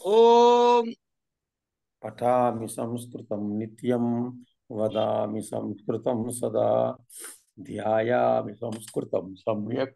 ఓం పఠామి సంస్కృతం నిత్యం వదామి సంస్కృతం సదా ధ్యాయామి సంస్కృతం సమ్యక్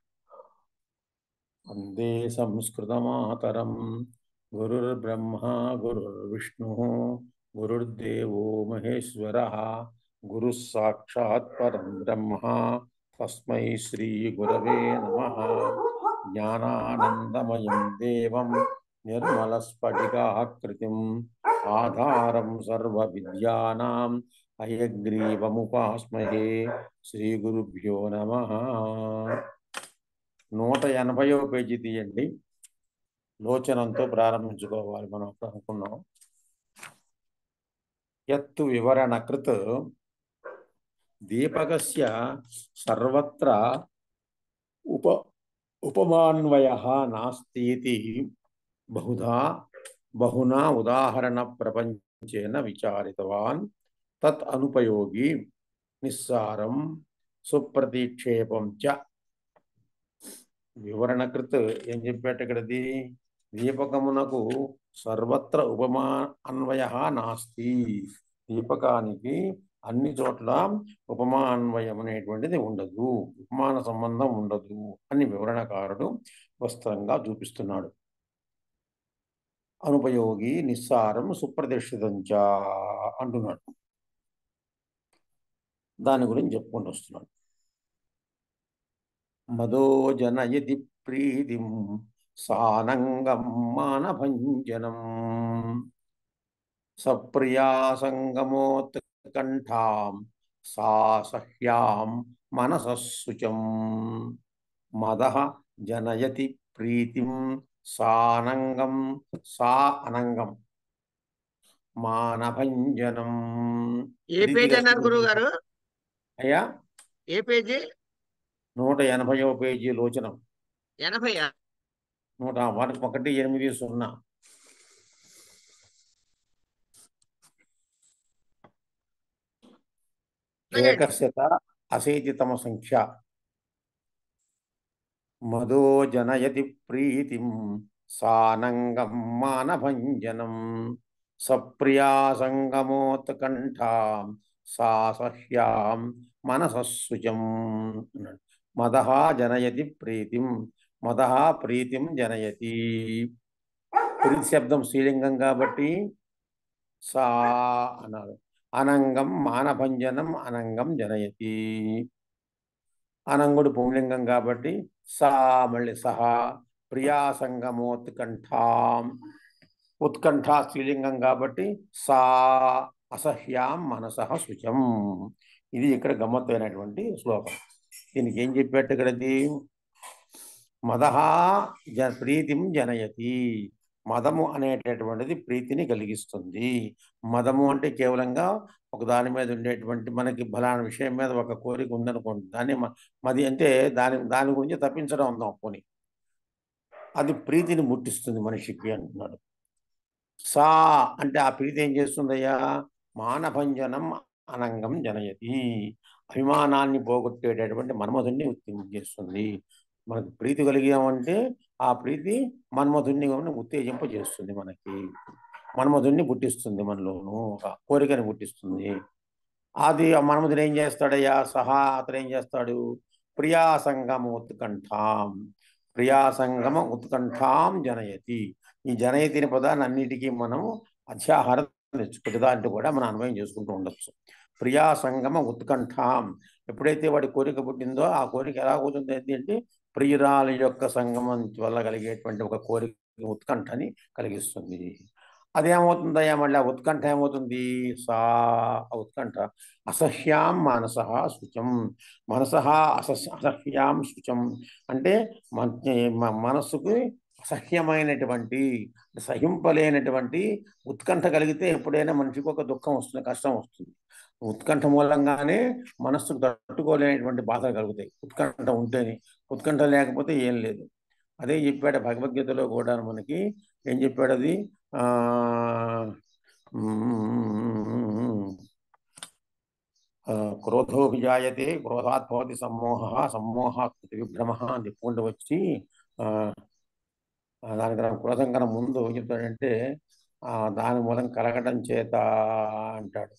వందే సంస్కృతమాతరం గురుర్బ్రహ్మ గురుర్విష్ణు గురుర్దేవో మహేశ్వర గురుः సాక్షాత్ పరం బ్రహ్మ తస్మై శ్రీ గురవే నమ జ్ఞానానందమయం దేవం నిర్మలస్ఫటికాకృతిం ఆధారం సర్వవిద్యానాం హయగ్రీవముపాస్మహే శ్రీ గురుభ్యో నమ నూట ఎనభైవ పేజీ తీయండి లోచనంతో ప్రారంభించుకోవాలి మనం అప్పుడు అనుకున్నాం యత్తు వివరణకృత్ దీపకస్య సర్వత్ర ఉప ఉపమాన్వయ నాస్తి బహుధా బహునా ఉదాహరణ ప్రపంచేన విచారితవాన్ తత్ అనుపయోగి నిస్సారం సుప్రతిక్షేపం చ వివరణకృత్ ఏం చెప్పేట ఇక్కడది దీపకమునకు సర్వత్ర ఉపమా అన్వయ నాస్తి దీపకానికి అన్ని చోట్ల ఉపమా అన్వయం అనేటువంటిది ఉండదు ఉపమాన సంబంధం ఉండదు అని వివరణకారుడు స్పష్టంగా చూపిస్తున్నాడు అనుపయోగి నిస్సారం సుప్రతిష్ఠితంచ అంటున్నాడు దాని గురించి చెప్పుకుంటూ వస్తున్నాడు మదో జనయతి ప్రీతిం సానంగం మానభంజనం సప్రియాసంగమోత్కంఠాం సా సహ్యాం మనసశుచం మద జనయతి ప్రీతిం సానంగం సా అనంగం మానభంజనం ఏ పేజీ అన్నారు గురువు గారు అయ్యా ఏ పేజీ నూట ఎనభైవ పేజీ లోచనం ఎనభై నూట వన్- ఒకటి ఎనిమిది సున్నా ఏకశత అశేతితమ సంఖ్య మదో జనయతి ప్రీతిం సానంగం మానభంజనం సప్రియాసంగమోత్కంఠాం సా సహ్యాం మనసశుచం మద జనయతి ప్రీతిం మద ప్రీతిం జనయతి ప్రీతి శబ్దం స్త్రీలింగం కాబట్టి సా అన్నారు అనంగం మానభంజనం అనంగం జనయతి అనంగుడు పుంలింగం కాబట్టి సా మళ్ళీ సహా ప్రియాసంగమోత్కంఠాం ఉత్కంఠ స్త్రీలింగం కాబట్టి సా అసహ్యాం మనస శుచం ఇది ఇక్కడ గమ్మత్తైనటువంటి శ్లోకం దీనికి ఏం చెప్పేట్టు ఇక్కడది మదహ జ ప్రీతిం జనయతి మదము అనేటటువంటిది ప్రీతిని కలిగిస్తుంది మదము అంటే కేవలంగా ఒక దాని మీద ఉండేటువంటి మనకి బలాన విషయం మీద ఒక కోరిక ఉందనుకోండి దాన్ని మ- మది అంటే దాని దాని గురించి తప్పించడం ఉందాం పోని అది ప్రీతిని ముట్టిస్తుంది మనిషికి అంటున్నాడు సా అంటే ఆ ప్రీతి ఏం చేస్తుందయ్యా మానభంజనం అనంగం జనయతి అభిమానాన్ని పోగొట్టేటటువంటి మన్మధుణ్ణి ఉత్తేజిస్తుంది మనకు ప్రీతి కలిగామంటే ఆ ప్రీతి మన్మధుణ్ణి ఉత్తేజింప చేస్తుంది మనకి మన్మధుణ్ణి పుట్టిస్తుంది మనలోను ఒక కోరికని పుట్టిస్తుంది అది ఆ మన్మధుడు ఏం చేస్తాడయ్యా సహా అతను ఏం చేస్తాడు ప్రియాసంగమ ఉత్కంఠాం ప్రియాసంగమ ఉత్కంఠాం జనయతి ఈ జనయతిని పదాన్ని అన్నిటికీ మనం అధ్యాహారం తెచ్చుకుంటుందా అంటే కూడా మనం అన్వయం చేసుకుంటూ ఉండొచ్చు ప్రియాసంగమ ఉత్కంఠాం ఎప్పుడైతే వాడి కోరిక పుట్టిందో ఆ కోరిక ఎలా అవుతుంది ఏంటి అంటే ప్రియురాల యొక్క సంగమం వల్ల కలిగేటువంటి ఒక కోరిక ఉత్కంఠని కలిగిస్తుంది అదేమవుతుందయ్యా మళ్ళీ ఆ ఉత్కంఠ ఏమవుతుంది సా ఆ ఉత్కంఠ అసహ్యాం మానస శుచం మనస అసహ్య అసహ్యాం శుచం అంటే మన మ- మనస్సుకు అసహ్యమైనటువంటి సహింపలేనటువంటి ఉత్కంఠ కలిగితే ఎప్పుడైనా మనిషికి ఒక దుఃఖం వస్తుంది కష్టం వస్తుంది ఉత్కంఠ మూలంగానే మనస్సుకు తట్టుకోలేనటువంటి బాధలు కలుగుతాయి ఉత్కంఠ ఉంటేనే ఉత్కంఠ లేకపోతే ఏం లేదు అదే చెప్పాడు భగవద్గీతలో కూడా మనకి ఏం చెప్పాడు అది ఆ ఉమ్, ఆ, క్రోధోభిజాయతే క్రోధాత్ భవతి సమ్మోహ సమ్మోహాత్ విభ్రమ అని చెప్పుకుంటూ వచ్చి ఆ, ఆ, దానికన్నా క్రోధం కన్నా ముందు ఏం చెప్తాడంటే ఆ, దాని మూలం కలగడం చేత అంటాడు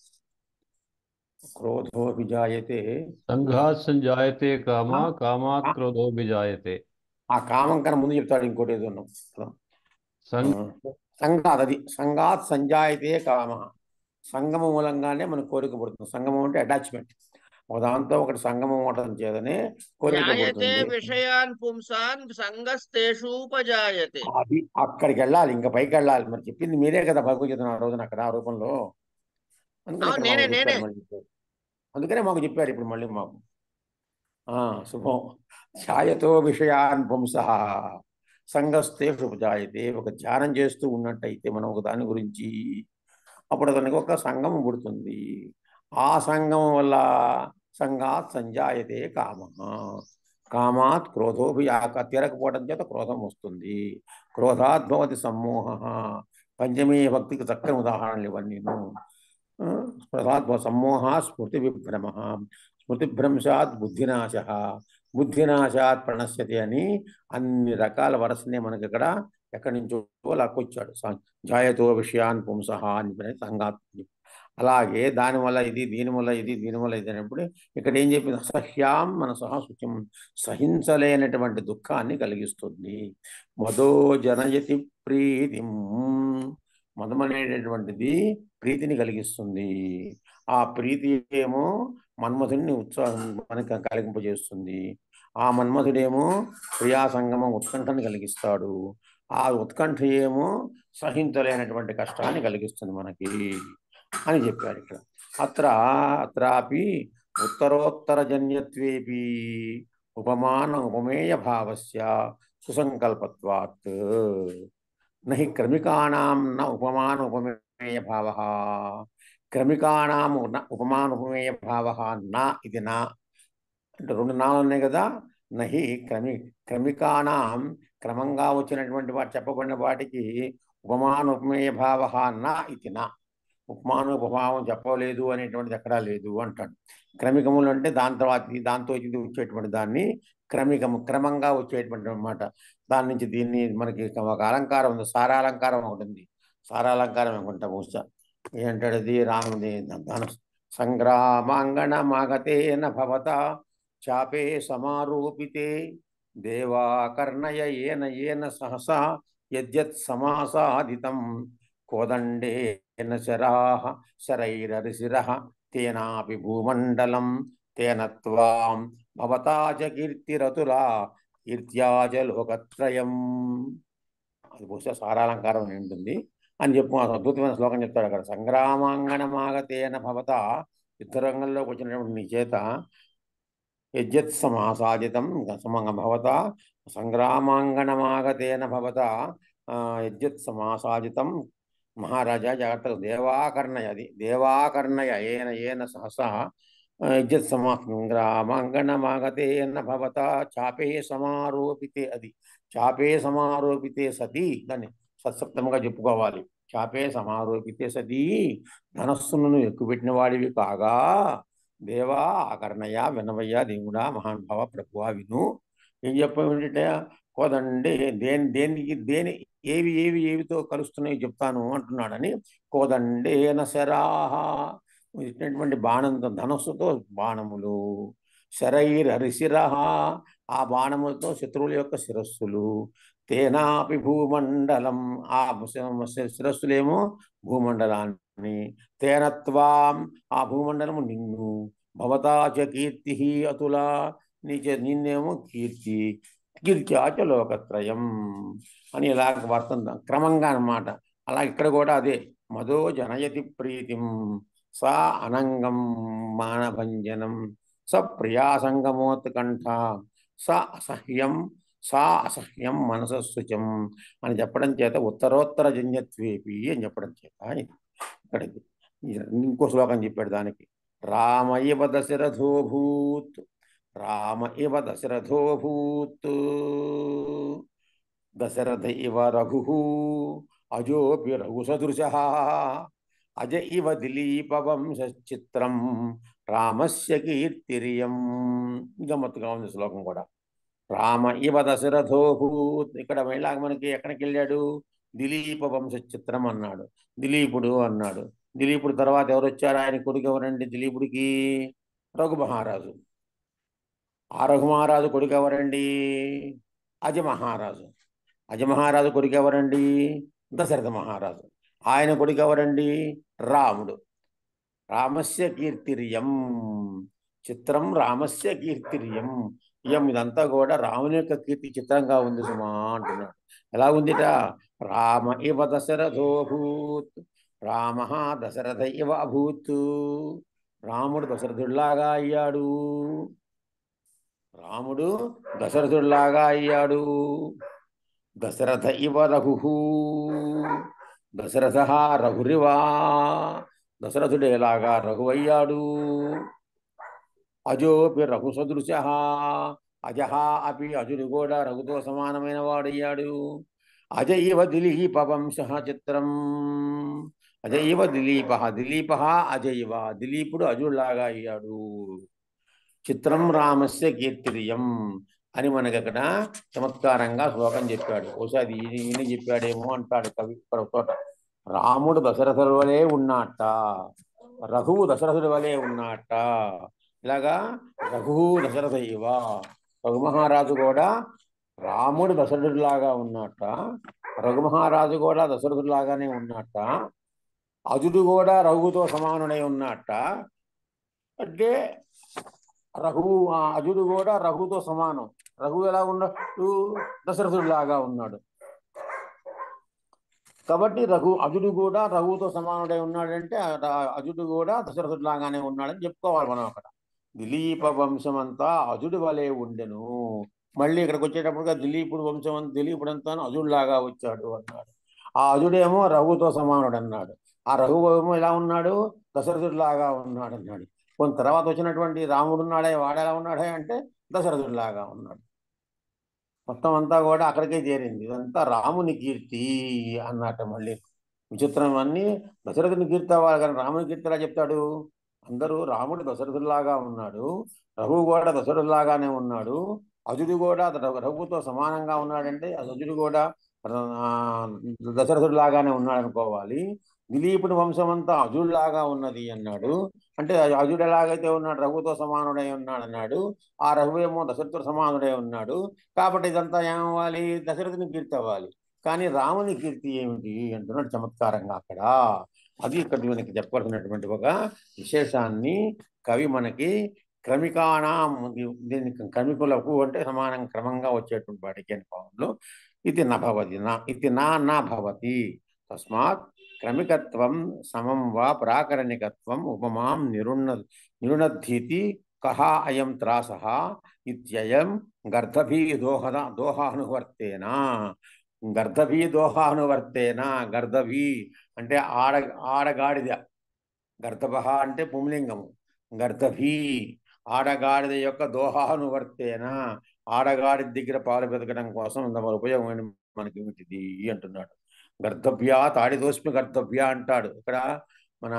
క్రోధో విజాయతే సంఘాత్ సంజాయతే కామ ఆ? కామాత్ ఆ, క్రోధో విజాయతే ఆ కామం కన్నా ముందు చెప్తాడు ఇంకోటి ఏదో ఉన్నాం సంఘ సంఘాత్ అది సంఘాత్ సంజాయితే కామ సంగమ మూలంగానే మనకు కోరిక పుడుతుంది సంగమం అంటే అటాచ్మెంట్ ఒక దాంతో ఒకటి సంగమం అవడం చేతనే కోరిక ధ్యాయతే పుడుతుంది విషయాన్ పుంసాన్ సంగస్తేషూపజాయతే అది అక్కడికి వెళ్ళాలి ఇంకా పైకి వెళ్ళాలి మరి చెప్పింది మీరే కదా భగవద్గీత ఆ రోజున అక్కడ ఆ రూపంలో అందుకని అవును, ఇక్కడ నేనే, మాకు చెప్పారు నేనే. మళ్ళీ చెప్పారు. అందుకనే మాకు చెప్పారు ఇప్పుడు మళ్ళీ మాకు ఆ శుభం ఛాయతో విషయాన్ పుంస సంగస్తే ఉపజాయతే ఒక ధ్యానం చేస్తూ ఉన్నట్టయితే మనం ఒక దాని గురించి అప్పుడు అతనికి ఒక సంగమం పుడుతుంది ఆ సంగమం వల్ల సంగాత్ సంజాయతే కామ కామాత్ క్రోధోభియాక తీరకపోవడం చేత క్రోధం వస్తుంది క్రోధాత్ భవతి సమ్మోహ పంచమీ భక్తికి చక్కని ఉదాహరణలు ఇవన్నీను ఆ, క్రోధాత్ భవ- సమ్మోహ స్మృతి విభ్రమ స్మృతిభ్రంశాత్ బుద్ధినాశ బుద్ధినాశాత్ ప్రణశ్యతి అని అన్ని రకాల వరసనే మనకి ఇక్కడ ఎక్కడి నుంచో లాక్కొచ్చాడు స- జాయతో విషయాన్ పుంస అని చెప్పిన సంగాత్ అలాగే దానివల్ల ఇది దీనివల్ల ఇది దీనివల్ల ఇది అనేప్పుడు ఇక్కడ ఏం చెప్పింది అసహ్యాం మనసహ శుచిం సహించలేనటువంటి దుఃఖాన్ని కలిగిస్తుంది మదో జనయతి ప్రీతిం మదం అనేటటువంటిది ప్రీతిని కలిగిస్తుంది ఆ ప్రీతి ఏమో మన్మధుడిని ఉత్సాహం మనకి కలిగింపజేస్తుంది ఆ మన్మధుడేమో క్రియాసంగమం ఉత్కంఠని కలిగిస్తాడు ఆ ఉత్కంఠ ఏమో సహించలేనటువంటి కష్టాన్ని కలిగిస్తుంది మనకి అని చెప్పాడు ఇక్కడ అత్ర అత్రాపి ఉత్తరోత్తర జన్యత్వేపి ఉపమాన ఉపమేయ భావస్య సుసంకల్పత్వాత్ నహి క్రమికాణం న ఉపమాన ఉపమేయ భావ క్రమికాణం న ఉపమాన ఉపమేయ భావ నా ఇది నా అంటే రెండు నాలు ఉన్నాయి కదా నహి క్రమి క్రమికానాం క్రమంగా వచ్చినటువంటి వాటి చెప్పబడిన వాటికి ఉపమాన ఉపమేయ భావ నా ఇది నా ఉపమాన ఉపభావం చెప్పలేదు అనేటువంటిది ఎక్కడా లేదు అంటాడు క్రమికములు అంటే దాని తర్వాత ఇది, దాంతో ఇది వచ్చేటువంటి దాన్ని క్రమికము క్రమంగా వచ్చేటువంటి అన్నమాట దాని నుంచి దీన్ని మనకి ఒక అలంకారం ఉంది సారాలంకారం ఒకటి ఉంది సారాలంకారం అనుకుంటా బహుశా ఏంటాడు అది రాముది ధన సంగ్రామాంగణమాగతేన భవత చాపే సమారూపితే దేవాకర్ణయ ఏన ఏన సహసా యద్యత్ సమాసాదితం కోదండేన శరాః శరైరరిశిరః తేనాపి భూమండలం తేన త్వాం భవతా చ కీర్తిరతులా కీర్త్యా చ లోకత్రయం అది బహుశా సారాలంకారం అయి ఉంటుంది అని చెప్పు ఆ అద్భుతమైన శ్లోకం చెప్తాడు అక్కడ సంగ్రామాంగణమాగతేన భవత యుద్ధరంగంలోకి వచ్చినటువంటి నీ చేత యజ్జత్ సమాసాదితం సమంగ భవత సంగ్రామాంగణమాగతేన భవత ఆ, యజ్జత్ సమాసాదితం మహారాజా జాగ్రత్త దేవాకర్ణయ అది దేవాకర్ణయ ఏన ఏన సహసా ఆ, యజ్జత్ సమా సంగ్రామాంగణమాగతేన భవత చాపే సమారోపితే అది చాపే సమారోపితే సతి దాన్ని సత్సప్తముగా చెప్పుకోవాలి చాపే సమారోపితే సతి ధనస్సును ఎక్కుపెట్టిన వాడివి కాగా దేవా ఆకర్ణయ వినవయ్య దేవుడా మహానుభావ ప్రభువా విను ఏం చెప్పేమిటంటే కోదండి దేని దేనికి దేని ఏవి ఏవి ఏవితో కలుస్తున్నాయో చెప్తాను అంటున్నాడని కోదండేన శరాహ ఇచ్చినటువంటి బాణంతో ధనస్సుతో బాణములు శరైర్ హరిశిరహ ఆ బాణములతో శత్రువుల యొక్క శిరస్సులు తేనాపి భూమండలం ఆ శి- శిరస్సులేమో భూమండలాన్ని తేనత్వాం ఆ భూమండలము నిన్ను భవతాచ కీర్తి అతులా నీచే నిన్నేమో కీర్తి కీర్త్యాచ లోకత్రయం అని ఇలా వర్తంత క్రమంగా అన్నమాట అలా ఇక్కడ కూడా అదే మధో జనయతి ప్రీతిం సా అనంగం మానభంజనం స ప్రియాసంగమోత్కంఠ స అసహ్యం సా అసహ్యం మనసశుచం అని చెప్పడం చేత ఉత్తరోత్తర జన్యత్వేపి అని చెప్పడం చేత ఇది ఇక్కడ ఇది. ఇంకో శ్లోకం చెప్పాడు దానికి రామ ఇవ దశరథోభూత్ రామ ఇవ దశరథోభూత్ దశరథ ఇవ రఘు అజోపి రఘు సదృశ అజ ఇవ దిలీప వంశచిత్రం రామస్య కీర్తిరియం గమ్మత్తుగా ఉంది శ్లోకం కూడా రామ ఇవ దశరథోభూత్ ఇక్కడ మళ్ళా మనకి ఎక్కడికి వెళ్ళాడు దిలీప వంశ చిత్రం అన్నాడు దిలీపుడు అన్నాడు దిలీపుడు తర్వాత ఎవరు వచ్చారు ఆయన కొడుకు ఎవరండి దిలీపుడికి రఘు మహారాజు ఆ రఘు మహారాజు కొడుకు ఎవరండి అజ మహారాజు అజ మహారాజు కొడుకు ఎవరండి దశరథ మహారాజు ఆయన కొడుకు ఎవరండి రాముడు రామస్య కీర్తిర్యం చిత్రం రామస్య కీర్తిర్యం ఇయం ఇదంతా కూడా రాముని యొక్క కీర్తి చిత్రంగా ఉంది సుమా అంటున్నాడు ఎలా ఉందిట రామ ఇవ దశరథోభూత్ రామ దశరథ ఇవ అభూత్ రాముడు దశరథుడిలాగా అయ్యాడు రాముడు దశరథుడిలాగా అయ్యాడు దశరథ ఇవ రఘు దశరథ రఘురివా దశరథుడు ఎలాగా రఘు అయ్యాడు అజోపి రఘు సదృశ అజహ అపి అజుడు కూడా రఘుతో సమానమైన వాడయ్యాడు అజైవ దిలీప వంశ చిత్రం అజైవ దిలీప దిలీప అజైవ దిలీపుడు అజుడులాగా అయ్యాడు చిత్రం రామస్య కీర్తిరియం అని మనకి అక్కడ చమత్కారంగా శ్లోకం చెప్పాడు ఒకసారి ఈయన ఈయన చెప్పాడేమో అంటాడు కవి ఇక్కడ ఒక చోట రాముడు దశరథుడి వలె ఉన్నట్ట రఘువు దశరథుడి వలె ఉన్నట్ట ఇలాగా రఘువు దశరథ ఇవ రఘు మహారాజు కూడా రాముడు దశరథుడిలాగా ఉన్నట్ట రఘు మహారాజు కూడా దశరథుడిలాగానే ఉన్నట్ట అజుడు కూడా రఘువుతో సమానుడై ఉన్నట్ట అంటే రఘువు ఆ అజుడు కూడా రఘుతో సమానం రఘువు ఎలా ఉన్నాడు దశరథుడిలాగా ఉన్నాడు కాబట్టి రఘు అజుడు కూడా రఘువుతో సమానుడై ఉన్నాడంటే ఆ ర- అజుడు కూడా దశరథుడిలాగానే ఉన్నాడని చెప్పుకోవాలి మనం అక్కడ దిలీప వంశం అంతా అజుడు వలె ఉండెను మళ్ళీ ఇక్కడికి వచ్చేటప్పుడుగా దిలీపుడు వంశం అంతా దిలీపుడు అంతా అజుడులాగా వచ్చాడు అన్నాడు ఆ అజుడేమో రఘుతో సమానుడు అన్నాడు ఆ రఘువు ఏమో ఎలా ఉన్నాడు దశరథుడిలాగా ఉన్నాడు అన్నాడు కొంత తర్వాత వచ్చినటువంటి రాముడు ఉన్నాడే వాడు ఎలా ఉన్నాడే అంటే దశరథుడిలాగా ఉన్నాడు మొత్తం అంతా కూడా అక్కడికే చేరింది ఇదంతా రాముని కీర్తి అన్నట్టు మళ్ళీ విచిత్రం అన్ని దశరథుని కీర్తి అవ్వాలి కానీ రాముని కీర్తి ఎలా చెప్తాడు అందరూ రాముడు దశరథుడిలాగా ఉన్నాడు రఘువు కూడా దశరథుడిలాగానే ఉన్నాడు అజుడు కూడా రఘు- రఘువుతో సమానంగా ఉన్నాడంటే అజుడు కూడా ఆ, దశరథుడిలాగానే ఉన్నాడు అనుకోవాలి దిలీపుని వంశం అంతా అజుడులాగా ఉన్నది అన్నాడు అంటే అజుడు ఎలాగైతే ఉన్నాడు రఘుతో సమానుడై ఉన్నాడు అన్నాడు ఆ రఘు ఏమో దశరథుడు సమానుడై ఉన్నాడు కాబట్టి ఇదంతా ఏమవ్వాలి దశరథుని కీర్తి అవ్వాలి కానీ రాముని కీర్తి ఏమిటి అంటున్నాడు చమత్కారంగా అక్కడ అది ఇక్కడ మనకి చెప్పవలసినటువంటి ఒక విశేషాన్ని కవి మనకి క్రమికాణం దీనికి క్రమికులకు అంటే సమానం క్రమంగా వచ్చేటువంటి వాటికి అని భావంలో ఇది నభవతి నా ఇది నా నా భవతి తస్మాత్ క్రమికత్వం సమం వా ప్రాకరణికత్వం ఉపమాం నిరుణ నిరుణద్ధీతి కహ అయం త్రాస ఇత్యయం గర్ధభీ దోహద దోహానువర్తేన గర్ధభీ దోహానువర్తేన గర్ధభీ అంటే ఆడ ఆడగాడిద గర్ధభ అంటే పుంలింగము గర్ధభీ ఆడగాడిద యొక్క దోహానువర్తేన ఆడగాడి దగ్గర పాలు బతకడం కోసం మన ఉపయోగం ఏంటి మనకి ఏమిటిది అంటున్నాడు గర్ధభ్య తాడిదోష్మి గర్ధభ్య అంటాడు ఇక్కడ మన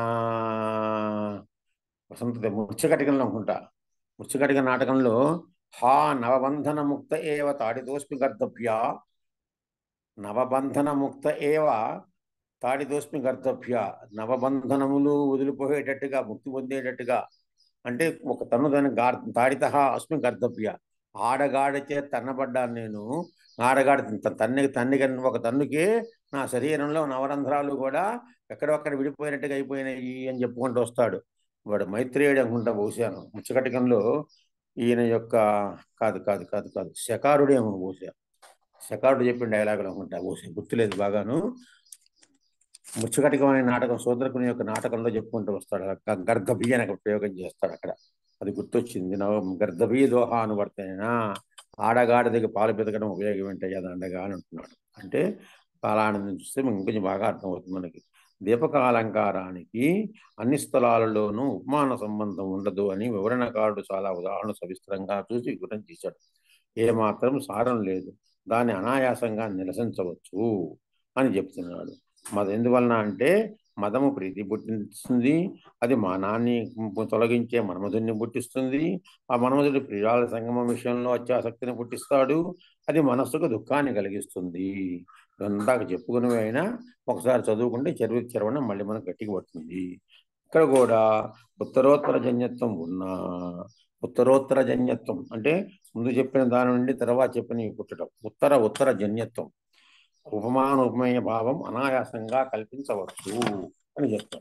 వసంత ముత్యకటికల్లో అనుకుంటా ముత్యకటిక నాటకంలో హా నవబంధన ముక్త ఏవ తాడిదోష్మి గర్ధభ్య నవబంధన ముక్త ఏవ తాడిదోష్మి గర్ధభ్య నవబంధనములు వదిలిపోయేటట్టుగా ముక్తి పొందేటట్టుగా అంటే ఒక తను దాని గార్ తాడిత అస్మి గర్ధభ్య ఆడగాడిచే తన్నబడ్డాను నేను ఆడగాడి త- తన్ని తన్ని కన్- ఒక తన్నుకే నా శరీరంలో నవరంధ్రాలు కూడా ఎక్కడొక్కడ విడిపోయినట్టుగా అయిపోయినాయి అని చెప్పుకుంటూ వస్తాడు వాడు మైత్రేయుడు అనుకుంటా బహుశాను ముచ్చకటికంలో ఈయన యొక్క కాదు కాదు కాదు కాదు శకారుడేమో బహుశా శకారుడు చెప్పిన డైలాగులు అనుకుంటా బహుశా గుర్తులేదు బాగాను ముచ్చకటికం అనే నాటకం సోదరకుని యొక్క నాటకంలో చెప్పుకుంటూ వస్తాడు గ- గర్ధభి అని అక్కడ ప్రయోగం చేస్తాడు అక్కడ అది గుర్తొచ్చింది నవ గర్ధభీ దోహ అనువర్తైనా ఆడగాడిదకి పాలు పెతకడం ఉపయోగం ఏంటయ్యా దండగా అని అంటున్నాడు అంటే కాలానందం చూస్తే మనకి కొంచెం బాగా అర్థమవుతుంది మనకి దీపకాలంకారానికి అన్ని స్థలాలలోనూ ఉపమాన సంబంధం ఉండదు అని వివరణకారుడు చాలా ఉదాహరణ సవిస్తరంగా చూసి వివరణ చేశాడు ఏమాత్రం సారం లేదు దాన్ని అనాయాసంగా నిరసించవచ్చు అని చెప్తున్నాడు మరి ఎందువలన అంటే మదము ప్రీతి పుట్టిస్తుంది అది మానాన్ని తొలగించే మన్మధుడిని పుట్టిస్తుంది ఆ మన్మధుడి ప్రియాల సంగమం విషయంలో అత్యాసక్తిని పుట్టిస్తాడు అది మనస్సుకు దుఃఖాన్ని కలిగిస్తుంది ఇందాక చెప్పుకునేవి అయినా ఒకసారి చదువుకుంటే చెరువు చెరవడం మళ్ళీ మనకు గట్టిగా పడుతుంది ఇక్కడ కూడా ఉత్తరోత్తర జన్యత్వం ఉన్నా ఉత్తరోత్తర జన్యత్వం అంటే ముందు చెప్పిన దాని నుండి తర్వాత చెప్పినవి పుట్టడం ఉత్తర ఉత్తర జన్యత్వం ఉపమాన ఉపమేయ భావం అనాయాసంగా కల్పించవచ్చు అని చెప్తాం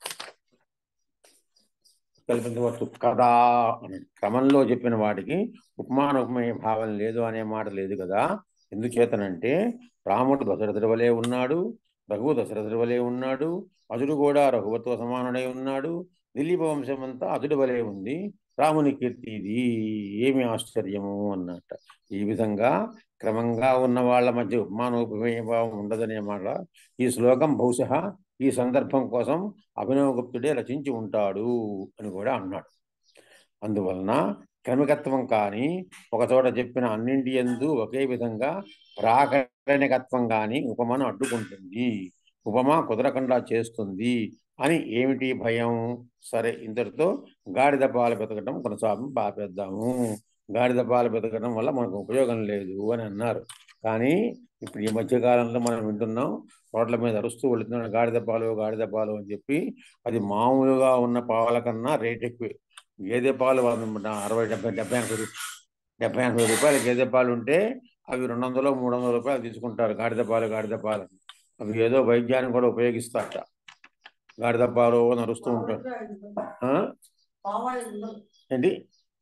కల్పించవచ్చు కదా అని క్రమంలో చెప్పిన వాటికి ఉపమాన ఉపమేయ భావం లేదు అనే మాట లేదు కదా ఎందుచేతనంటే రాముడు దశరథుడి వలె ఉన్నాడు రఘువు దశరథుడి వలె ఉన్నాడు అజుడు కూడా రఘువతో సమానుడై ఉన్నాడు దిలీప వంశం అంతా అజుడు వలె ఉంది రాముని కీర్తి ఇది ఏమి ఆశ్చర్యము అన్నట్ట ఈ విధంగా క్రమంగా ఉన్న వాళ్ళ మధ్య ఉపమానోపమేయ భావం ఉండదనే మాట ఈ శ్లోకం బహుశः ఈ సందర్భం కోసం అభినవగుప్తుడే రచించి ఉంటాడు అని కూడా అన్నాడు అందువలన క్రమికత్వం కానీ ఒక చోట చెప్పిన అన్నింటి ఎందు ఒకే విధంగా ప్రాకరణికత్వం కానీ ఉపమను అడ్డుకుంటుంది ఉపమ కుదరకుండా చేస్తుంది అని ఏమిటి భయం సరే ఇంతటితో గాడిద పాలు బతకడం కొనసాగం పాపేద్దాము గాడిద పాలు బతకడం వల్ల మనకు ఉపయోగం లేదు అని అన్నారు కానీ ఇప్పుడు ఈ మధ్య కాలంలో మనం వింటున్నాం రోడ్ల మీద అరుస్తూ వెళుతున్నాడు గాడిద పాలు గాడిద పాలు అని చెప్పి అది మామూలుగా ఉన్న పాల కన్నా రేట్ ఎక్కువ గేదె పాలు వాళ్ళు అరవై డెబ్బై డెబ్బై ఎనభై రూ- డెబ్బై ఎనభై రూపాయలు గేదె పాలు ఉంటే అవి రెండు వందలు మూడు వందల రూపాయలు తీసుకుంటారు గాడిద పాలు గాడిద పాలు అని. అవి ఏదో వైద్యాన్ని కూడా ఉపయోగిస్తారట గాడిద పాలు అని అరుస్తూ ఉంటారు ఆ? ఏంటి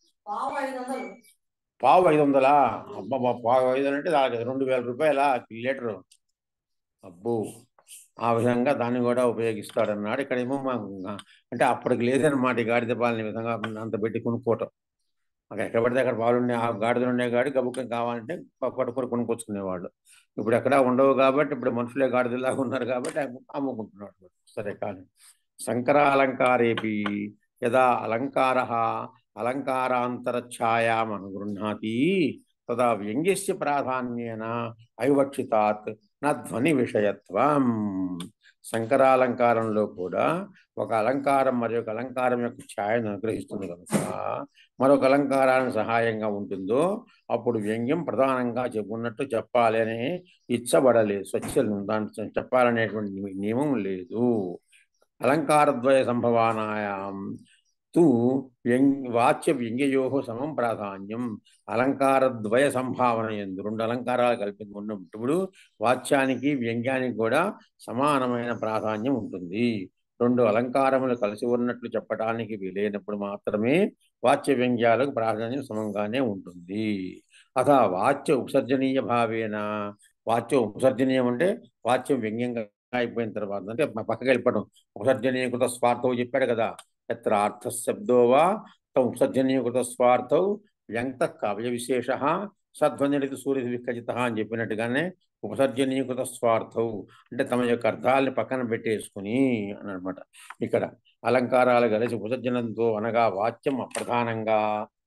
పావు ఐదు వందలా అబ్బా పావు ఐదు అంటే దానికి రెండు వేల రూపాయల లీటరు అబ్బో ఆ విధంగా దాన్ని కూడా ఉపయోగిస్తాడన్నాడు ఇక్కడేమో మా అంటే అప్పటికి లేదన్నమాట ఈ గాడిద పాలని ఈ విధంగా అంత పెట్టి కొనుక్కోవటం అక్కడ ఎక్కడ పడితే అక్కడ పాలు ఉండే ఆ గాడిద ఉండే గాడి గబుక్కం కావాలంటే పట్టుకొని కొనుక్కొచ్చుకునేవాళ్ళు ఇప్పుడు ఎక్కడ ఉండవు కాబట్టి ఇప్పుడు మనుషులే గాడిదలాగా ఉన్నారు కాబట్టి అమ్ము- అమ్ముకుంటున్నాడు సరే కానీ శంకర అలంకారేపి యదా అలంకార అలంకారాంతరఛాయాం అనుగృహ్ణాతి తదా వ్యంగ్యస్య ప్రాధాన్యేన ఐవక్షితాత్ నా ధ్వని విషయత్వం శంకరాలంకారంలో కూడా ఒక అలంకారం మరి ఒక అలంకారం యొక్క ఛాయను అనుగ్రహిస్తుంది కనుక మరొక అలంకారానికి సహాయంగా ఉంటుందో అప్పుడు వ్యంగ్యం ప్రధానంగా చెప్పుకున్నట్టు చెప్పాలి అని ఇచ్చబడలేదు స్వచ్ఛలు దాని చెప్పాలనేటువంటి నియమం లేదు అలంకారద్వయ సంభవానాయాం తు వ్యంగ్ వాచ్య వ్యంగ్యయో సమం ప్రాధాన్యం అలంకారద్వయ సంభావన ఎందు రెండు అలంకారాలు కలిపి ఉన్నప్పుడు వాచ్యానికి వ్యంగ్యానికి కూడా సమానమైన ప్రాధాన్యం ఉంటుంది రెండు అలంకారములు కలిసి ఉన్నట్లు చెప్పడానికి వీలైనప్పుడు మాత్రమే వాచ్య వ్యంగ్యాలకు ప్రాధాన్యం సమంగానే ఉంటుంది అథ వాచ్య ఉపసర్జనీయ భావేన వాచ్యం ఉపసర్జనీయం అంటే వాచ్యం వ్యంగ్యంగా అయిపోయిన తర్వాత అంటే పక్కకి వెళ్ళిపోవడం ఉపసర్జనీయకృత స్వార్థం చెప్పాడు కదా ఎత్ర అర్థశబ్దో వా తం ఉపసర్జనీయకృత స్వార్థం వ్యంక్త కావ్య విశేష సధ్వనిడిత సూర్య వికజిత అని చెప్పినట్టుగానే ఉపసర్జనీయకృత స్వార్థం అంటే తమ యొక్క అర్థాలని పక్కన పెట్టేసుకుని అని అనమాట ఇక్కడ అలంకారాలు కలిసి ఉపసర్జనంతో అనగా వాచ్యం అప్రధానంగా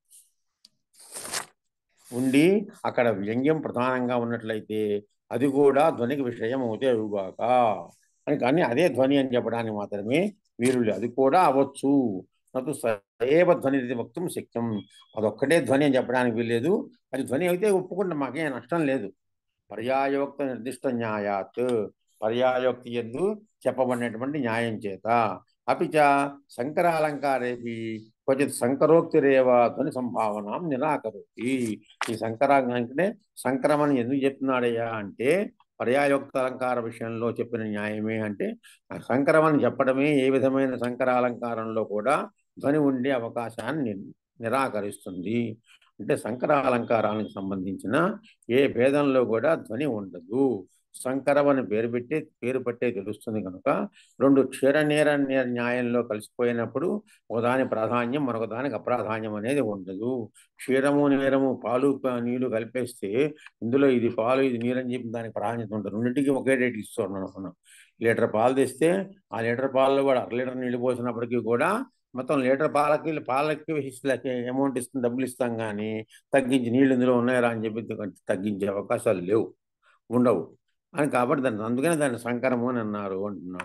ఉండి అక్కడ వ్యంగ్యం ప్రధానంగా ఉన్నట్లయితే అది కూడా ధ్వనికి విషయం అవుతేగాక అని కానీ అదే ధ్వని అని చెప్పడానికి మాత్రమే వీరులు అది కూడా అవ్వచ్చు నటు సైవ ధ్వని ఇది వక్తం శక్యం అదొక్కటే ధ్వని అని చెప్పడానికి వీల్లేదు అది ధ్వని అయితే ఒప్పుకుంటే మాకేం నష్టం లేదు పర్యాయోక్త నిర్దిష్ట న్యాయాత్ పర్యాయోక్తి ఎందు చెప్పబడినటువంటి న్యాయం చేత అపిచ శంకరాలంకారేపి క్వచిత్ శంకరోక్తిరేవ ధ్వని సంభావన నిరాకరోతి ఈ శంకరాంటే సంక్రమణ ఎందుకు చెప్తున్నాడయ్యా అంటే పర్యాయోక్త అలంకార విషయంలో చెప్పిన న్యాయమే అంటే ఆ సంక్రమణ చెప్పడమే ఏ విధమైన సంకరాలంకారంలో కూడా ధ్వని ఉండే అవకాశాన్ని ని- నిరాకరిస్తుంది అంటే సంకరాలంకారానికి సంబంధించిన ఏ భేదంలో కూడా ధ్వని ఉండదు సంకరం అని పేరు పెట్టి పేరు పట్టే తెలుస్తుంది కనుక రెండు క్షీర నేర నే- న్యాయంలో కలిసిపోయినప్పుడు ఒకదాని ప్రాధాన్యం మరొక దానికి అప్రాధాన్యం అనేది ఉండదు క్షీరము నీరము పాలు ప- నీళ్లు కలిపేస్తే ఇందులో ఇది పాలు ఇది నీరు అని చెప్పి దానికి ప్రాధాన్యత ఉంటుంది రెండింటికి ఒకే రేట్ ఇస్తున్నాను అనుకున్నాం లీటర్ పాలు తెస్తే ఆ లీటర్ పాలలో కూడా అర లీటర్ నీళ్లు పోసినప్పటికీ కూడా మొత్తం లీటర్ పాలకి పాలకి ఇస్తే అమౌంట్ ఇస్తుంది డబ్బులు ఇస్తాం కానీ తగ్గించి నీళ్ళు ఇందులో ఉన్నాయరా అని చెప్పి తగ్గించే అవకాశాలు లేవు ఉండవు అని కాబట్టి దాన్ని అందుకనే దాన్ని సంకరము అని అన్నారు అంటున్నాడు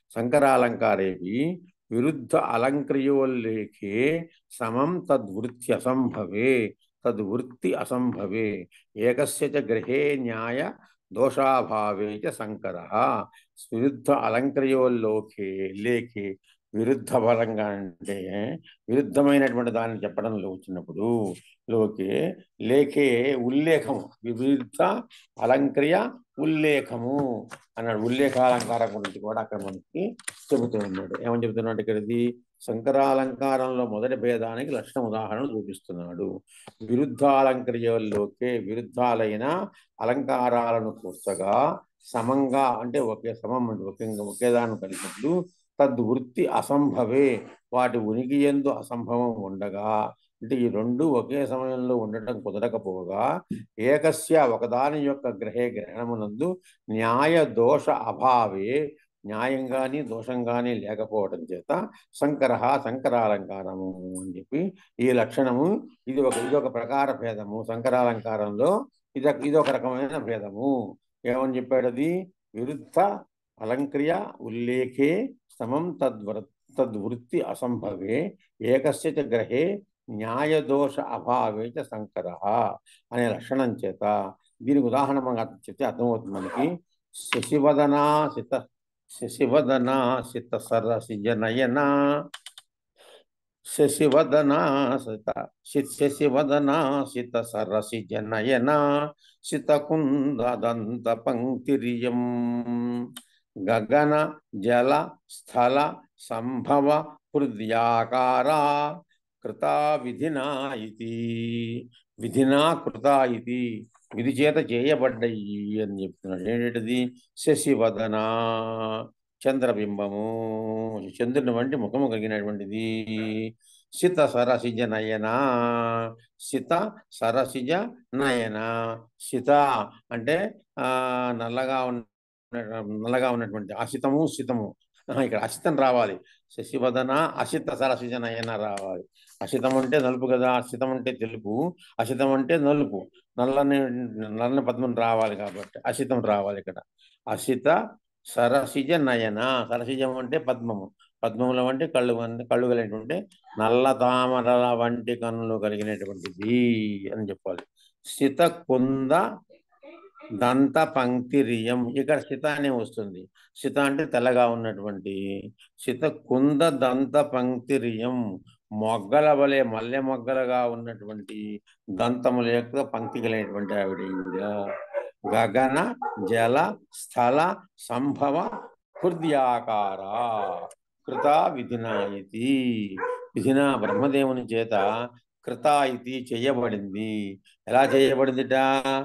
శంకరాలంకారేవి విరుద్ధ అలంక్రియోల్లేఖే సమం తద్వృత్తి అసంభవే తద్వృత్తి అసంభవే ఏకస్య చ గృహే న్యాయ దోషాభావే చ శంకర విరుద్ధ అలంక్రయోల్లోకే లేఖే విరుద్ధ బలంగా అంటే విరుద్ధమైనటువంటి దాన్ని చెప్పడంలో వచ్చినప్పుడు లోకే లేఖే ఉల్లేఖము విరుద్ధ అలంక్రియ ఉల్లేఖము అన్నాడు ఉల్లేఖాలంకారం గురించి కూడా అక్కడ మనకి చెబుతూ ఉన్నాడు ఏమని చెబుతున్నాడు ఇక్కడిది శంకరాలంకారంలో మొదటి భేదానికి లక్షణ ఉదాహరణ చూపిస్తున్నాడు విరుద్ధాలంకర్యంలోకే విరుద్ధాలైన అలంకారాలను కూర్చగా సమంగా అంటే ఒకే సమం అంటే ఒకే ఒకేదాన్ని కలిసినప్పుడు తద్వృత్తి అసంభవే వాటి ఉనికి ఎందు అసంభవం ఉండగా అంటే ఈ రెండు ఒకే సమయంలో ఉండటం కుదరకపోగా ఏకస్య ఒకదాని యొక్క గ్రహే గ్రహణమునందు న్యాయ దోష అభావే న్యాయం కానీ దోషం కానీ లేకపోవడం చేత శంకర శంకరాలంకారము అని చెప్పి ఈ లక్షణము ఇది ఒక ఇది ఒక ప్రకార భేదము శంకరాలంకారంలో ఇది ఇది ఒక రకమైన భేదము ఏమని చెప్పాడు అది విరుద్ధ అలంక్రియ ఉల్లేఖే సమం తద్వృ తద్వృత్తి అసంభవే ఏకస్య చ గ్రహే న్యాయదోష అభావే చ శంకర అనే లక్షణం చేత దీనికి ఉదాహరణ మనకు చెప్తే అర్థమవుతుంది మనకి శశివదనా సిత శశివదనా సిత సరసిజ నయన శశివదనా సిత శశివదనా సిత సరసిజ నయన సితకుందంత పంక్తిరియం గగన జల స్థల సంభవ హృదయాకారా కృతా విధినా ఇది విధినా కృత ఇది విధి చేత చేయబడ్డాయి అని చెప్తున్నాడు ఏంటది శశివదన చంద్రబింబము చంద్రుని వంటి ముఖము కలిగినటువంటిది సిత సరసిజ నయన సిత సరసిజ నయన సిత అంటే ఆ నల్లగా ఉన్న నల్లగా ఉన్నటువంటి అసితము సితము ఇక్కడ అసితం రావాలి శశివదన అసిత సరసిజ నయన రావాలి అసితం అంటే నలుపు కదా అసితం అంటే తెలుపు అసితం అంటే నలుపు నల్లని నల్లని పద్మం రావాలి కాబట్టి అసితం రావాలి ఇక్కడ అసిత సరసిజ నయన సరసిజం అంటే పద్మము పద్మముల వంటి కళ్ళు కళ్ళు కలిగినటువంటి నల్ల తామరల వంటి కన్నులు కలిగినటువంటిది అని చెప్పాలి సిత కుంద దంత పంక్తిరియం ఇక్కడ సిత అనే వస్తుంది సిత అంటే తెల్లగా ఉన్నటువంటి సిత కుంద దంత పంక్తిరియం మొగ్గల వలె మల్లె మొగ్గలుగా ఉన్నటువంటి దంతముల యొక్క పంక్తి కలిగినటువంటి ఆవిడ ఈవిడ గగన జల స్థల సంభవ హృదయాకార కృత విధినాయితి విధిన బ్రహ్మదేవుని చేత కృత ఇది చేయబడింది ఎలా చేయబడిందిట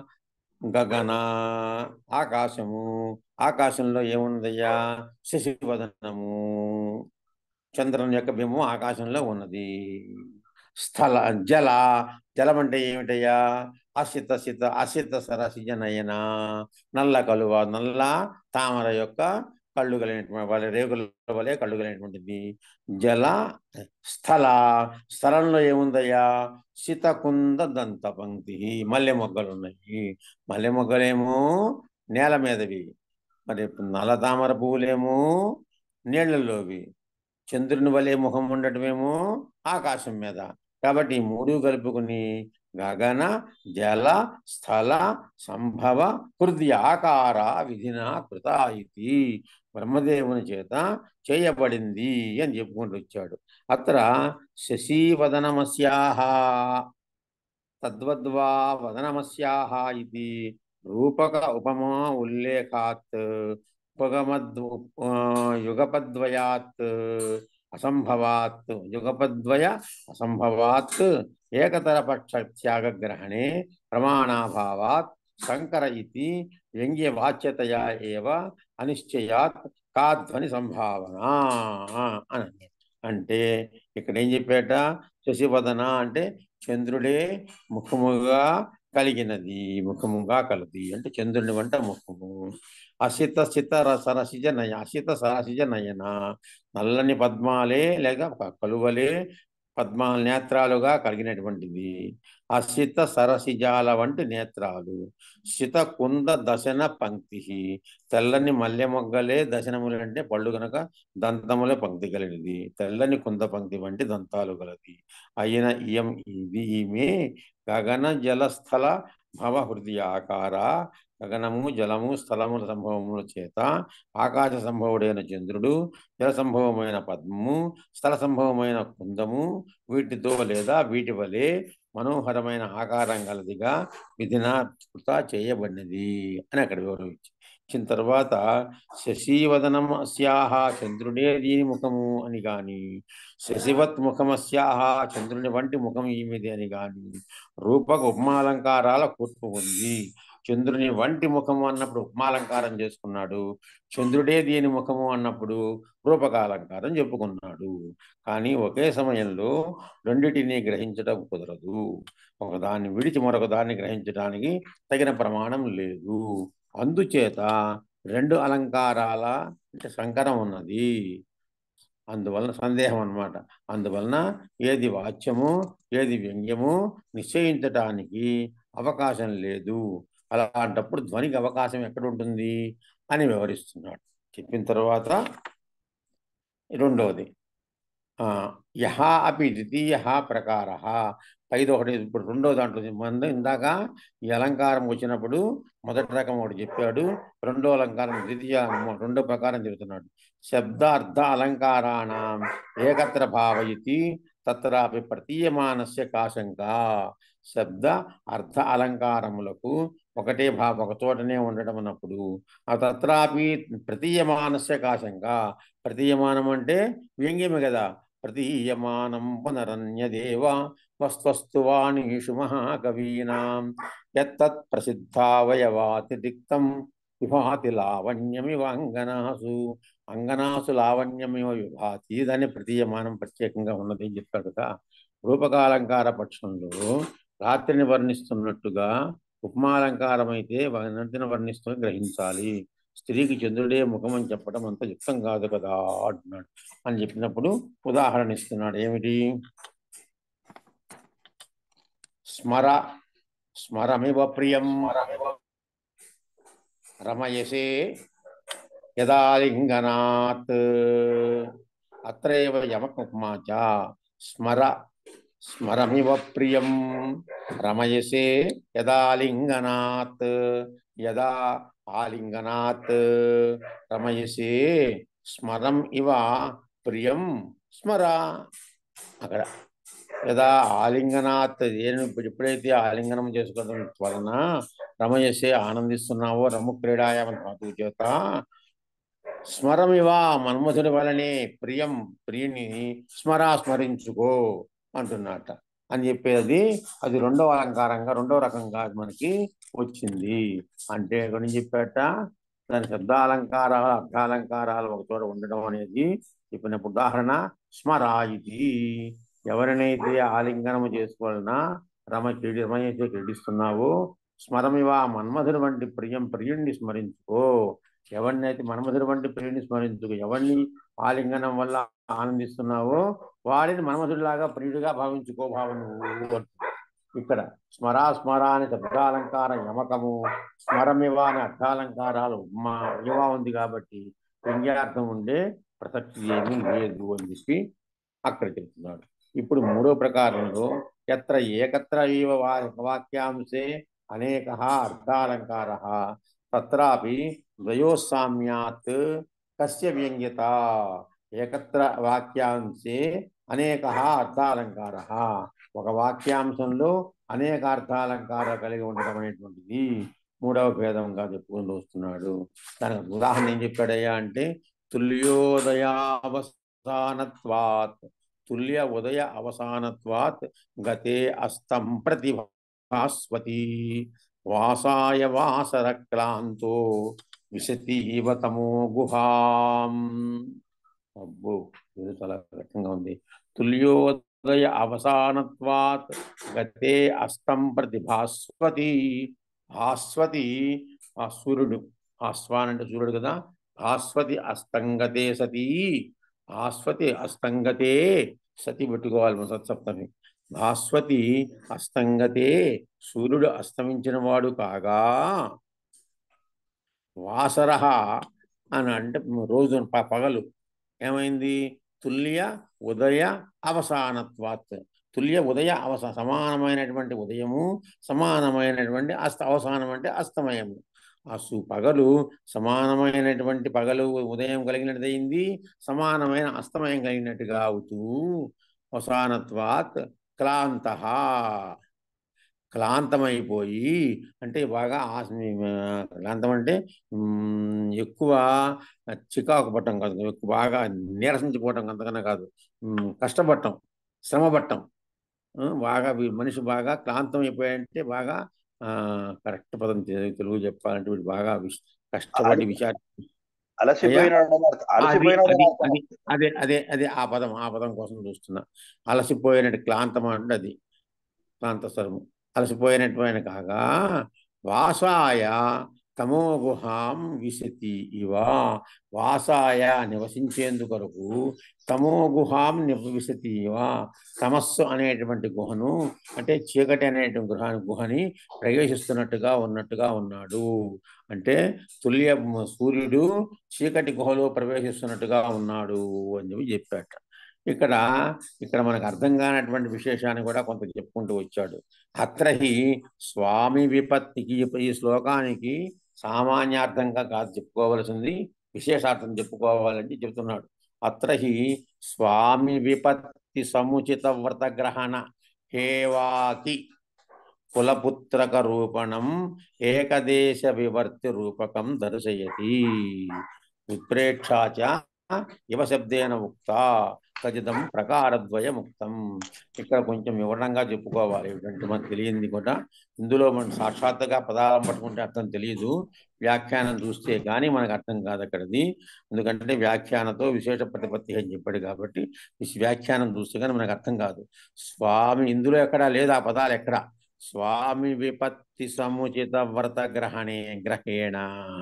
గగన ఆకాశము ఆకాశంలో ఏమున్నదయ్యా శశివదనము చంద్రుని యొక్క బింబం ఆకాశంలో ఉన్నది స్థల జల జలం అంటే ఏమిటయ్యా అసిత సిత అసిత సరసిజ నయన నల్ల కలువ నల్ల తామర యొక్క కళ్ళు కలిగినటువంటి వాళ్ళ రేగుల వలె కళ్ళు కలిగినటువంటిది జల స్థల స్థలంలో ఏముందయ్యా శితకుంద దంత పంక్తి మల్లె మొగ్గలు ఉన్నాయి మల్లె మొగ్గలేమో నేల మీదవి మరి నల్ల తామర పువ్వులేమో నీళ్లలోవి చంద్రుని వలె ముఖం ఉండటమేమో ఆకాశం మీద కాబట్టి ఈ మూడు కలుపుకుని గగన జల స్థల సంభవ హృదయ ఆకార విధిన కృత ఇది బ్రహ్మదేవుని చేత చేయబడింది అని చెప్పుకుంటూ వచ్చాడు అత్ర శశీవదనమస్యాహ తద్వద్వా వదనమస్యాహ ఇది రూపక ఉపమా ఉల్లేఖాత్ ఉపగమద్ యుగపద్వయాత్ అసంభవాత్ యుగపద్వయ అసంభవాత్ ఏకతర పక్ష త్యాగగ్రహణే ప్రమాణాభావాత్ శంకర ఇది వ్యంగ్యవాచ్యతయా ఏవ అనిశ్చయాత్ కాధ్వని సంభావన అని అంటే ఇక్కడ ఏం చెప్పేట శశివదన అంటే చంద్రుడే ముఖముగా కలిగినది ముఖముగా కలది అంటే చంద్రుని వంట ముఖము అసిత సిత సరసిజ నయ అసిత సరసిజ నయన నల్లని పద్మాలే లేక కలువలే పద్మాలు నేత్రాలుగా కలిగినటువంటిది అసిత సరసిజాల వంటి నేత్రాలు శిత కుంద దశన పంక్తి తెల్లని మల్లె మొగ్గలే దశనములు అంటే పళ్ళు గనక దంతములే పంక్తి కలిగినది తెల్లని కుంద పంక్తి వంటి దంతాలు గలది అయిన ఇయం ఇది ఈమె గగన జలస్థల భవ హృదయాకార గగనము జలము స్థలముల సంభవముల చేత ఆకాశ సంభవుడైన చంద్రుడు జల సంభవమైన పద్మము స్థల సంభవమైన కుందము వీటితో లేదా వీటి వలె మనోహరమైన ఆకారం గలదిగా విధినాకృత చేయబడినది అని అక్కడ వివరించి ఇచ్చిన తర్వాత శశివదనం అస్యాహ చంద్రుడే దీని ముఖము అని గాని శశివత్ ముఖమస్యాహ చంద్రుని వంటి ముఖం ఈమెది అని గాని రూపక ఉపమాలంకారాల కూర్పు ఉంది చంద్రుని వంటి ముఖము అన్నప్పుడు ఉపమాలంకారం చేసుకున్నాడు చంద్రుడే దీని ముఖము అన్నప్పుడు రూపకాలంకారం చెప్పుకున్నాడు కానీ ఒకే సమయంలో రెండిటిని గ్రహించడం కుదరదు ఒకదాన్ని విడిచి మరొక దాన్ని గ్రహించడానికి తగిన ప్రమాణం లేదు అందుచేత రెండు అలంకారాల అంటే సంకరం ఉన్నది అందువలన సందేహం అన్నమాట అందువలన ఏది వాచ్యము ఏది వ్యంగ్యము నిశ్చయించటానికి అవకాశం లేదు అలాంటప్పుడు ధ్వనికి అవకాశం ఎక్కడ ఉంటుంది అని వివరిస్తున్నాడు చెప్పిన తర్వాత రెండవది ఆ, యహ అపి ద్వితీయ ప్రకార పైది ఒకటి ఇప్పుడు రెండో దాంట్లో మన ఇందాక ఈ అలంకారం వచ్చినప్పుడు మొదటి రకం ఒకటి చెప్పాడు రెండో అలంకారం ద్వితీయ రెండో ప్రకారం చెబుతున్నాడు శబ్ద అర్థ అలంకారాణం ఏకత్ర భావయతి తత్రాపి ప్రతీయమానస్య కాశంక శబ్ద అర్థ అలంకారములకు ఒకటే భావ ఒక చోటనే ఉండడం అన్నప్పుడు ఆ తత్రాపి ప్రతీయమానస్య కాశంక ప్రతీయమానం అంటే వ్యంగ్యమే కదా ప్రతీయమానం పునరన్యదేవ వస్త్వస్తు వాణీషు మహాకవీనాం యత్తత్ ప్రసిద్ధావయవాతి దిక్తం విభాతి లావణ్యమివ అంగనాసు అంగనాసు లావణ్యమివ విభాతి దాన్ని ప్రతీయమానం ప్రత్యేకంగా ఉన్నది అని చెప్పాడు కదా రూపకాలంకార పక్షంలో రాత్రిని వర్ణిస్తున్నట్టుగా ఉపమాలంకారం అయితే నదిని వర్ణిస్తూ గ్రహించాలి స్త్రీకి చంద్రుడే ముఖం అని చెప్పడం అంత యుక్తం కాదు కదా అంటున్నాడు అని చెప్పినప్పుడు ఉదాహరణ ఇస్తున్నాడు ఏమిటి స్మర స్మరమివ ప్రియం రమయసే యదాలింగనాత్ అత్రైవ యమకుమా చ స్మర స్మరమివ ప్రియం రమయసే యదాలింగనాత్ యదా ఆలింగనాత్ రమయసే స్మరం ఇవ ప్రియం స్మర అక్కడ యదా ఆలింగనాత్ నేను ఎప్పుడైతే ఆలింగనం చేసుకోవడం వలన రమయసే ఆనందిస్తున్నావో రము క్రీడాయామ ధాతువు చేత స్మరమివ మన్మధుని వలనే ప్రియం ప్రియుని స్మరా స్మరించుకో అంటున్నట అని చెప్పేది అది రెండవ అలంకారంగా రెండవ రకంగా మనకి వచ్చింది అంటే ఎక్కడి నుంచి చెప్పాట దాని శబ్దాలంకారాలు అర్థాలంకారాలు ఒక చోట ఉండడం అనేది చెప్పినప్పుడు ఉదాహరణ స్మరా ఇది ఎవరినైతే ఆలింగనము చేసుకోవాలన్నా రమ క్రీడి రమయ్యతే క్రీడిస్తున్నావో స్మరమివా మన్మధుని వంటి ప్రియం ప్రియుణ్ణి స్మరించుకో ఎవరినైతే మన్మధుని వంటి ప్రియుణ్ణి స్మరించుకో ఎవరిని ఆలింగనం వల్ల ఆనందిస్తున్నావో వాడిని మన్మధుడిలాగా ప్రియుడిగా భావించుకో భావన నువ్వు ఇక్కడ స్మరా స్మర అని శబ్దాలంకార యమకము స్మరమివ అని అర్థాలంకారాలు మా ఇవ ఉంది కాబట్టి వ్యంగ్యార్థం ఉండే ప్రసక్తి ఏమీ లేదు అని చెప్పి అక్కడ చెప్తున్నాడు ఇప్పుడు మూడో ప్రకారంలో ఎత్ర ఏకత్ర ఇవ వా- వాక్యాంశే అనేక అర్థాలంకార తత్రాపి ద్వయోసామ్యాత్ కస్య వ్యంగ్యత ఏకత్ర వాక్యాంశే అనేక అర్థాలంకార ఒక వాక్యాంశంలో అనేక అర్థాలంకార కలిగి ఉండడం అనేటువంటిది మూడవ భేదంగా చెప్పుకుంటూ వస్తున్నాడు దానికి ఉదాహరణ ఏం చెప్పాడయ్యా అంటే తుల్యోదయావసానత్వాత్ తుల్య ఉదయ అవసానత్వాత్ గతే అస్తం ప్రతిభాస్వతి వాసాయ వాసర క్లాంతో విశతీవ తమో గుహాం అబ్బో ఇది చాలా కఠినంగా ఉంది తుల్యోదయ అవసానత్వాత్ గతే అస్తం ప్రతిభాస్వతి భాస్వతి ఆ సూర్యుడు ఆస్వాన్ అంటే సూర్యుడు కదా భాస్వతి అస్తంగతే సతీ భాస్వతి అస్తంగతే సతి పెట్టుకోవాలి మన సప్తమి భాస్వతి అస్తంగతే సూర్యుడు అస్తమించిన వాడు కాగా వాసర అని అంటే రోజు ప- పగలు ఏమైంది తుల్య ఉదయ అవసానత్వాత్ తుల్య ఉదయ అవస సమానమైనటువంటి ఉదయము సమానమైనటువంటి అస్త అవసానం అంటే అస్తమయము ఆ సు పగలు సమానమైనటువంటి పగలు ఉదయం కలిగినట్టయింది సమానమైన అస్తమయం కలిగినట్టుగా అవుతూ అవసానత్వాత్ క్లాంత క్లాంతమైపోయి అంటే బాగా ఆశ- క్లాంతం అంటే మ్, ఎక్కువ చికాకు పట్టం కాదు ఎక్కువ బాగా నీరసించిపోవటం అంతకన్నా కాదు మ్, కష్టపడటం శ్రమపడటం ఆ, బాగా వీ- మనిషి బాగా క్లాంతం అయిపోయాయంటే బాగా కరెక్ట్ పదం తె- తెలుగు చెప్పాలంటే వీడు బాగా విష్- కష్టపడి విచారి అలసిపోయినాడు అని అర్థం. అలసిపోయినాడు అది అని అర్థం. అది అదే అదే అదే ఆ పదం ఆ పదం కోసం చూస్తున్నా అలసిపోయినట్టు క్లాంతం అంటే అది క్లాంత స్వరము అలసిపోయినటువంటి కాగా వాసాయ తమో గుహాం విశతి ఇవ వాసాయ నివసించేందుకొరకు తమో గుహాం నివసితి ఇవ తమస్సు అనేటువంటి గుహను అంటే చీకటి అనేటువంటి గృహ గుహని ప్రవేశిస్తున్నట్టుగా ఉన్నట్టుగా ఉన్నాడు అంటే తుల్య సూర్యుడు చీకటి గుహలో ప్రవేశిస్తున్నట్టుగా ఉన్నాడు అని చెప్పి చెప్పాట ఇక్కడ ఇక్కడ మనకు అర్థం కానటువంటి విశేషాన్ని కూడా కొంత చెప్పుకుంటూ వచ్చాడు అత్రహి స్వామి విపత్తికి ఈ శ్లోకానికి సామాన్యార్థంగా కాదు చెప్పుకోవలసింది విశేషార్థం చెప్పుకోవాలని చెప్తున్నాడు అత్రహి స్వామి విపత్తి సముచిత వ్రతగ్రహణ హేవాకి కులపుత్రక రూపణం ఏకదేశ వివర్తి రూపకం దర్శయతి ఉత్ప్రేక్షాచ ఇవ శబ్దేన ఉక్త ఖచ్చితం ప్రకారద్వయముక్తం ఇక్కడ కొంచెం వివరంగా చెప్పుకోవాలి ఏమిటంటే మనకు తెలియంది కూడా ఇందులో మనం సాక్షాత్తుగా పదాలను పట్టుకుంటే అర్థం తెలియదు వ్యాఖ్యానం చూస్తే కానీ మనకు అర్థం కాదు అక్కడది ఎందుకంటే వ్యాఖ్యానతో విశేష ప్రతిపత్తి అని చెప్పాడు కాబట్టి ఈ వ్యాఖ్యానం చూస్తే కానీ మనకు అర్థం కాదు స్వామి ఇందులో ఎక్కడా లేదు ఆ పదాలు ఎక్కడ స్వామి విపత్తి సముచిత వ్రత గ్రహణే గ్రహేణ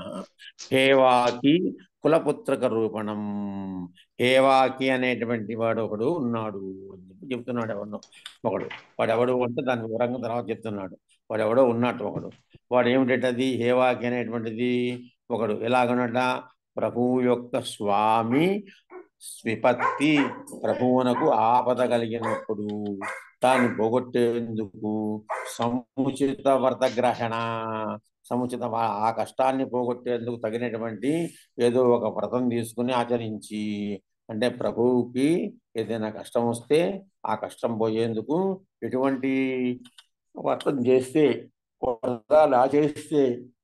హేవాకి కులపుత్రక రూపణం హేవాకి అనేటువంటి వాడు ఒకడు ఉన్నాడు అని చెప్పి చెప్తున్నాడు ఎవడు ఒకడు వాడు ఎవడు అంటే దాని వివరంగా తర్వాత చెప్తున్నాడు వాడు ఎవడో ఉన్నట్టు ఒకడు వాడు ఏమిటది హేవాకి అనేటువంటిది ఒకడు ఎలాగనట ప్రభువు యొక్క స్వామి విపత్తి ప్రభువునకు ఆపద కలిగినప్పుడు దాన్ని పోగొట్టేందుకు సముచిత వ్రతగ్రహణ సముచిత వా- ఆ కష్టాన్ని పోగొట్టేందుకు తగినటువంటి ఏదో ఒక వ్రతం తీసుకుని ఆచరించి అంటే ప్రభువుకి ఏదైనా కష్టం వస్తే ఆ కష్టం పోయేందుకు ఎటువంటి వ్రతం చేస్తే వ్రతాలు ఆచరిస్తే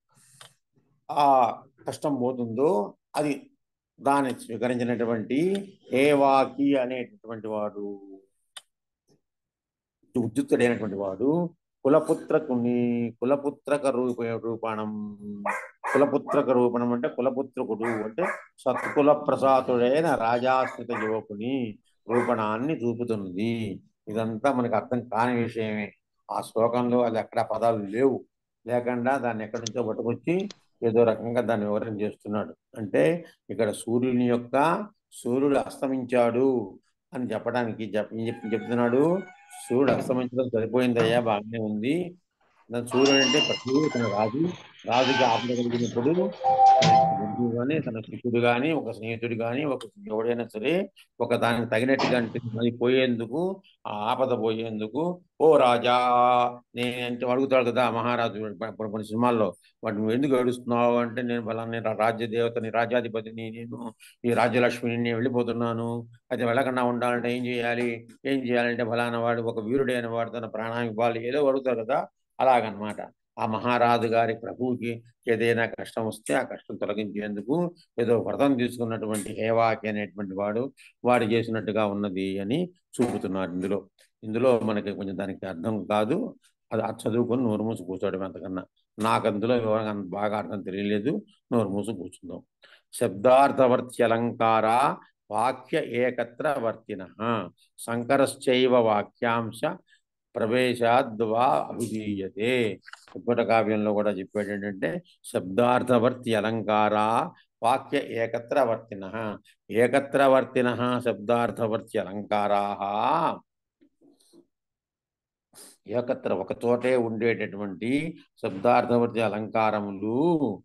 ఆ కష్టం పోతుందో అది దాన్ని స్వీకరించినటువంటి ఏవాకి అనేటటువంటి వాడు ఉద్యుక్తుడైనటువంటి వాడు కులపుత్రకుని కులపుత్రక రూప రూపణం కులపుత్రక రూపణం అంటే కులపుత్రకుడు అంటే సత్కుల ప్రసాదుడైన రాజాశ్రిత యువకుని రూపణాన్ని చూపుతున్నది ఇదంతా మనకు అర్థం కాని విషయమే ఆ శ్లోకంలో అది అక్కడ పదాలు లేవు లేకుండా దాన్ని ఎక్కడి నుంచో పట్టుకొచ్చి ఏదో రకంగా దాన్ని వివరణ చేస్తున్నాడు అంటే ఇక్కడ సూర్యుని యొక్క సూర్యుడు అస్తమించాడు అని చెప్పడానికి చెప్ ఏం చెప్ చెప్తున్నాడు సూర్యుడు అస్తమించడం సరిపోయిందయ్యా బాగానే ఉంది దాని సూర్యుడు అంటే ప్రతి తన రాజు రాజుకి ఆపద కలిగినప్పుడు తన బంధువు కానీ తన శిష్యుడు కానీ ఒక స్నేహితుడు కానీ ఒక ఎవడైనా సరే ఒక దానికి తగినట్టుగా అంటే అది పోయేందుకు ఆ ఆపద పోయేందుకు ఓ రాజా నేను అంటే అడుగుతాడు కదా మహారాజు కొన్ని కొన్ని సినిమాల్లో వాడు నువ్వు ఎందుకు ఏడుస్తున్నావు అంటే నేను బలా నేను రాజ్య దేవతని రాజ్యాధిపతిని నేను ఈ రాజ్యలక్ష్మిని నేను వెళ్ళిపోతున్నాను అయితే వెళ్ళకుండా ఉండాలంటే ఏం చేయాలి ఏం చేయాలంటే ఫలానా వాడు ఒక వీరుడైన వాడు తన ప్రాణానికి ఇవ్వాలి ఏదో అడుగుతారు కదా అలాగనమాట ఆ మహారాజు గారి ప్రభువుకి ఏదైనా కష్టం వస్తే ఆ కష్టం తొలగించేందుకు ఏదో వ్రతం తీసుకున్నటువంటి హేవాకి అనేటువంటి వాడు వాడు చేసినట్టుగా ఉన్నది అని చూపుతున్నారు ఇందులో ఇందులో మనకి కొంచెం దానికి అర్థం కాదు అది అది చదువుకొని నోరు మూసి కూర్చోవడం అంతకన్నా నాకు అందులో వివరంగా అంత బాగా అర్థం తెలియలేదు నోరు మూసి కూర్చుందాం శబ్దార్థవర్త్యలంకార వాక్య ఏకత్ర వర్తిన శంకరశ్చైవ వాక్యాంశ ప్రవేశాద్వా అభిధీయతే ఉప్పట కావ్యంలో కూడా చెప్పాడు ఏంటంటే శబ్దార్థవర్తి అలంకార వాక్య ఏకత్రవర్తిన ఏకత్రవర్తిన శబ్దార్థవర్తి అలంకారా ఏకత్ర ఒక చోటే ఉండేటటువంటి శబ్దార్థవర్తి అలంకారములు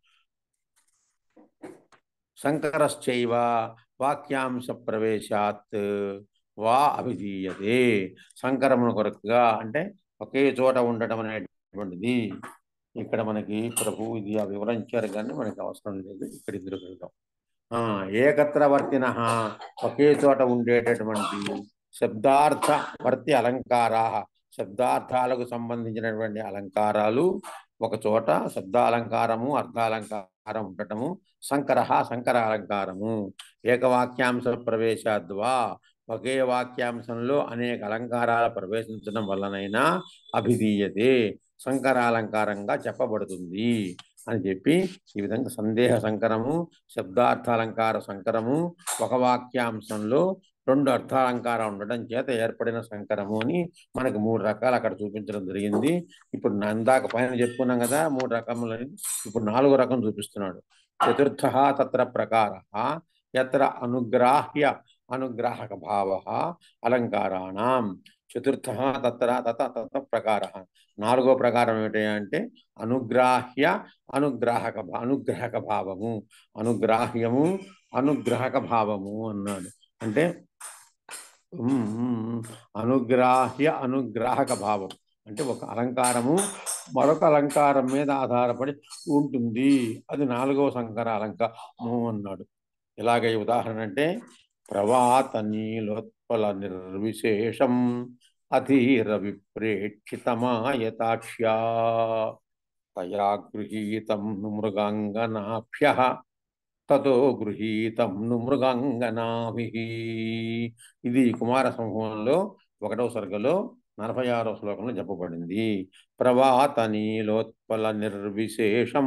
శంకరశ్చైవ వాక్యాంశ ప్రవేశాత్ వా అభిధీయతే సంకరమును కొరకుగా అంటే ఒకే చోట ఉండటం అనేటువంటిది ఇక్కడ మనకి ప్రభు ఇది ఆ వివరించారు కానీ మనకి అవసరం లేదు ఇక్కడ ఇద్దరు వెళ్దాం ఆ ఏకత్రవర్తిన ఒకే చోట ఉండేటటువంటి శబ్దార్థ వర్తి అలంకారా శబ్దార్థాలకు సంబంధించినటువంటి అలంకారాలు ఒక చోట శబ్దాలంకారము అర్థాలంకారం ఉండటము సంకర సంకర అలంకారము ఏకవాక్యాంశ ప్రవేశాద్వా ఒకే వాక్యాంశంలో అనేక అలంకారాల ప్రవేశించడం వల్లనైనా అభిధీయతే సంకరాలంకారంగా చెప్పబడుతుంది అని చెప్పి ఈ విధంగా సందేహ సంకరము శబ్దార్థాలంకార సంకరము ఒక వాక్యాంశంలో రెండు అర్థాలంకారం ఉండడం చేత ఏర్పడిన సంకరము అని మనకి మూడు రకాలు అక్కడ చూపించడం జరిగింది ఇప్పుడు నా ఇందాక పైన చెప్పుకున్నాం కదా మూడు రకములని ఇప్పుడు నాలుగో రకం చూపిస్తున్నాడు చతుర్థ తత్ర ప్రకార యత్ర అనుగ్రాహ్య అనుగ్రాహక భావ అలంకారాణం చతుర్థ తత్ర తత తత ప్రకార నాలుగో ప్రకారం ఏమిటి అంటే అనుగ్రాహ్య అనుగ్రాహక భా- అనుగ్రహక భావము అనుగ్రాహ్యము అనుగ్రహక భావము అన్నాడు అంటే ఉమ్, ఉమ్, అనుగ్రాహ్య అనుగ్రాహక భావం అంటే ఒక అలంకారము మరొక అలంకారం మీద ఆధారపడి ఉంటుంది అది నాలుగవ సంకర అలంకారము అన్నాడు ఎలాగ ఈ ఉదాహరణ అంటే ప్రవాత నీలోత్పల నిర్విశేషం అధీర విప్రేక్షితమాయతాక్ష్యా తయా గృహీతం మృగాంగనాభ్య తతో గృహీతం ను మృగాంగనాభి ఇది కుమార సంభవంలో ఒకటవ సర్గలో నలభై ఆరో శ్లోకంలో చెప్పబడింది ప్రవాత నీలోత్పల నిర్విశేషం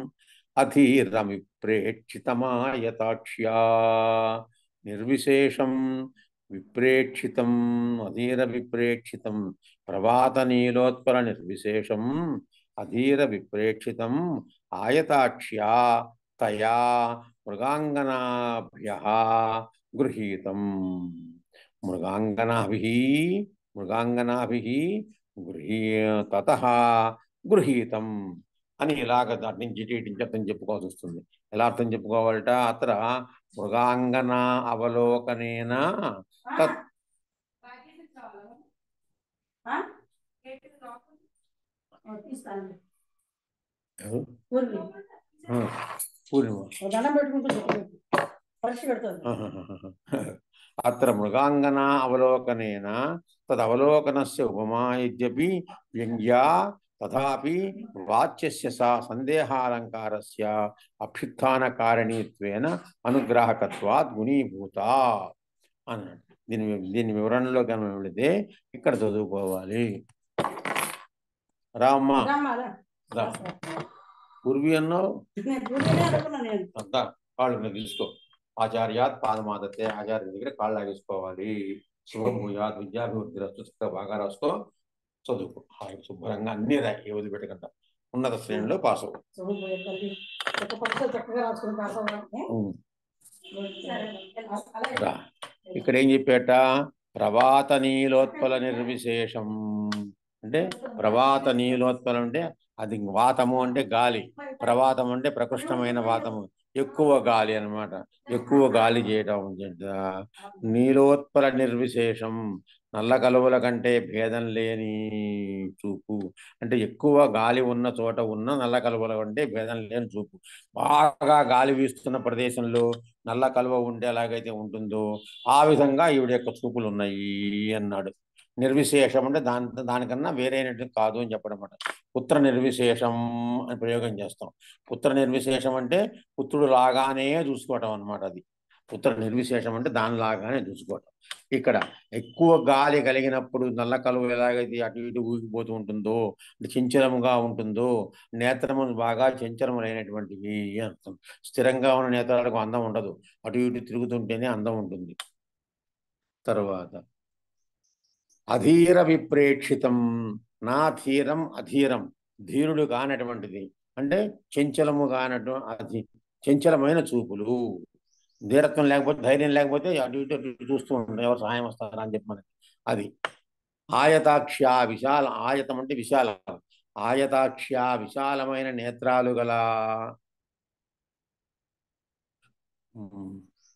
అధీరమిప్రేక్షితమాయతాక్ష్యా నిర్విశేషం విప్రేక్షితం అధీర విప్రేక్షితం ప్రవాత నీలోత్పల నిర్విశేషం అధీర విప్రేక్షితం ఆయతాక్ష్యా తయా మృగాంగనాభ్య గృహీతం మృగాంగనాభి మృగాంగనాభి గృహీ తత గృహీతం అని ఇలాగ దాటి నుంచి ఇటు ఇటు నుంచి అర్థం చెప్పుకోవాల్సి వస్తుంది ఎలా అర్థం చెప్పుకోవాలట అత్ర మృగాంగన అవలోకనేన తత్ తీస్తాను ఎవరు? పూర్ణి ఆ, పూర్ణిమ ఓ దండం పెట్టుకుంటూ చెప్పు. పరీక్ష పెడుతుంది అత్ర మృగాంగన అవలోకనేన తదవలోకనస్య ఉపమా యద్యపి వ్యంగ్యా తథాపి వాచ్యస్య సా సందేహాలంకారస్య అభ్యుత్థానకారణీత్వేన అనుగ్రాహకత్వాత్ గుణీభూత అన్నాడు దీని దీని వివరణలో కనుక వెళితే ఇక్కడ చదువుకోవాలి రామ్మా రామ్మా, రా. రా. పూర్వీ అన్నావు నేను పూర్ణినే అనుకున్నా నేను అంతా కాళ్ళు మీద తీసుకో ఆచార్యాత్ పాదమాదతే ఆచార్య దగ్గర కాళ్ళు లాగేసుకోవాలి శుభభూయాత్ విద్యాభివృద్ధి రస్తు చక్కగా బాగా రాసుకో చదువుకో హాయిగా శుభ్రంగా అన్ని రాయి ఏ వదిలిపెట్టకుండా ఉన్నత శ్రేణిలో పాస్ అవ్వు చదువుకోయే తల్లి ఒక పక్ష చక్కగా రాసుకుని పాస్ అవ్వాలి ఉమ్. అలాగే రా ఇక్కడ ఏం చెప్పేట ప్రవాత నీలోత్పల నిర్విశేషం అంటే ప్రవాత నీలోత్పలం అంటే అది వాతము అంటే గాలి ప్రవాతం అంటే ప్రకృష్టమైన వాతము ఎక్కువ గాలి అన్నమాట ఎక్కువ గాలి చేయటం చేత నీలోత్పల నిర్విశేషం నల్ల కలువల కంటే భేదం లేని చూపు అంటే ఎక్కువ గాలి ఉన్న చోట ఉన్న నల్ల కలువల కంటే భేదం లేని చూపు బాగా గాలి వీస్తున్న ప్రదేశంలో నల్ల కలువ ఉంటే ఎలాగైతే ఉంటుందో ఆ విధంగా ఈవిడ యొక్క చూపులు ఉన్నాయి అన్నాడు నిర్విశేషం అంటే దాని దానికన్నా వేరైనట్టు కాదు అని చెప్పడం అన్నమాట పుత్ర నిర్విశేషం అని ప్రయోగం చేస్తాం పుత్ర నిర్విశేషం అంటే పుత్రుడు లాగానే చూసుకోవటం అన్నమాట అది పుత్ర నిర్విశేషం అంటే దానిలాగానే చూసుకోవటం ఇక్కడ ఎక్కువ గాలి కలిగినప్పుడు నల్ల కలువ ఎలాగైతే అటు ఇటు ఊగిపోతూ ఉంటుందో అంటే చంచలముగా ఉంటుందో నేత్రము బాగా చంచలములైనటువంటివి అని అర్థం స్థిరంగా ఉన్న నేత్రాలకు అందం ఉండదు అటు ఇటు తిరుగుతుంటేనే అందం ఉంటుంది తర్వాత అధీర విప్రేక్షితం నా ధీరం అధీరం ధీరుడు కానటువంటిది అంటే చంచలము కానటు అధి చంచలమైన చూపులు ధీరత్వం లేకపోతే ధైర్యం లేకపోతే అటు ఇటు అటు ఇటు చూస్తూ ఉంటాం ఎవరు సహాయం వస్తారా అని చెప్పి మనకి అది ఆయతాక్ష విశాల ఆయతం అంటే విశాల ఆయతాక్ష విశాలమైన నేత్రాలు గల ఉమ్,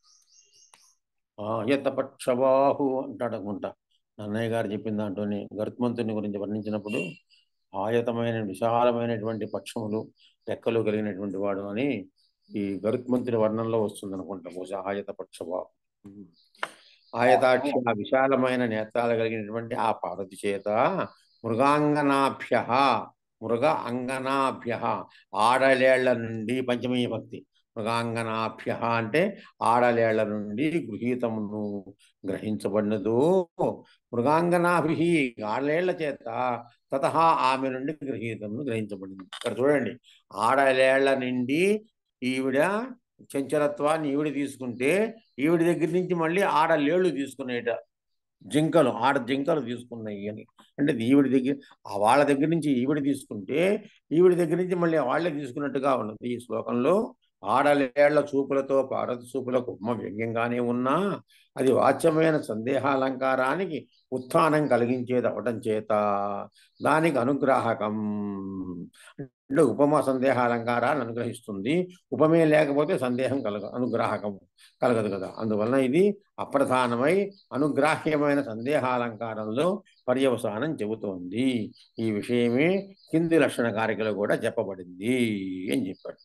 ఆయతపక్షబాహు అంటాడు అనుకుంటా అన్నయ్య గారు చెప్పిన దాంట్లోనే గరుత్మంతుని గురించి వర్ణించినప్పుడు ఆయతమైన విశాలమైనటువంటి పక్షములు రెక్కలు కలిగినటువంటి వాడు అని ఈ గరుత్మంతుని వర్ణంలో వస్తుంది అనుకుంటా బహుశా ఆయత పక్షబాహు ఉమ్. ఆయతాక్ష విశాలమైన నేత్రాలు కలిగినటువంటి ఆ పార్వతి చేత మృగాంగనాభ్య మృగ అంగనాభ్య ఆడలేళ్ల నుండి పంచమీ భక్తి మృగాంగనాభ్య అంటే ఆడలేళ్ల నుండి గృహీతమును గ్రహించబడినదు మృగాంగనాభి ఆడలేళ్ల చేత తత ఆమె నుండి గృహీతమును గ్రహించబడింది ఇక్కడ చూడండి ఆడలేళ్ల నుండి ఈవిడ చంచలత్వాన్ని ఈవిడ తీసుకుంటే ఈవిడ దగ్గర నుంచి మళ్ళీ ఆడ లేళ్ళు తీసుకునేట జింకలు ఆడ జింకలు తీసుకున్నాయి అని అంటే ఈవిడ దగ్గర ఆ వాళ్ళ దగ్గర నుంచి ఈవిడ తీసుకుంటే ఈవిడ దగ్గర నుంచి మళ్ళీ వాళ్ళే తీసుకున్నట్టుగా ఉన్నది ఈ శ్లోకంలో ఆడలేళ్ల చూపులతో పార్వతి చూపులకు ఉమ్మ వ్యంగ్యంగానే ఉన్నా అది వాచ్యమైన సందేహాలంకారానికి ఉత్థానం కలిగించేది అవటం చేత దానికి అనుగ్రాహకం అంటే ఉపమ సందేహాలంకారాన్ని అనుగ్రహిస్తుంది ఉపమే లేకపోతే సందేహం కలగ అనుగ్రాహకం కలగదు కదా అందువలన ఇది అప్రధానమై అనుగ్రాహ్యమైన సందేహాలంకారంలో పర్యవసానం చెబుతోంది ఈ విషయమే కింది లక్షణ కారికలో కూడా చెప్పబడింది అని చెప్పాడు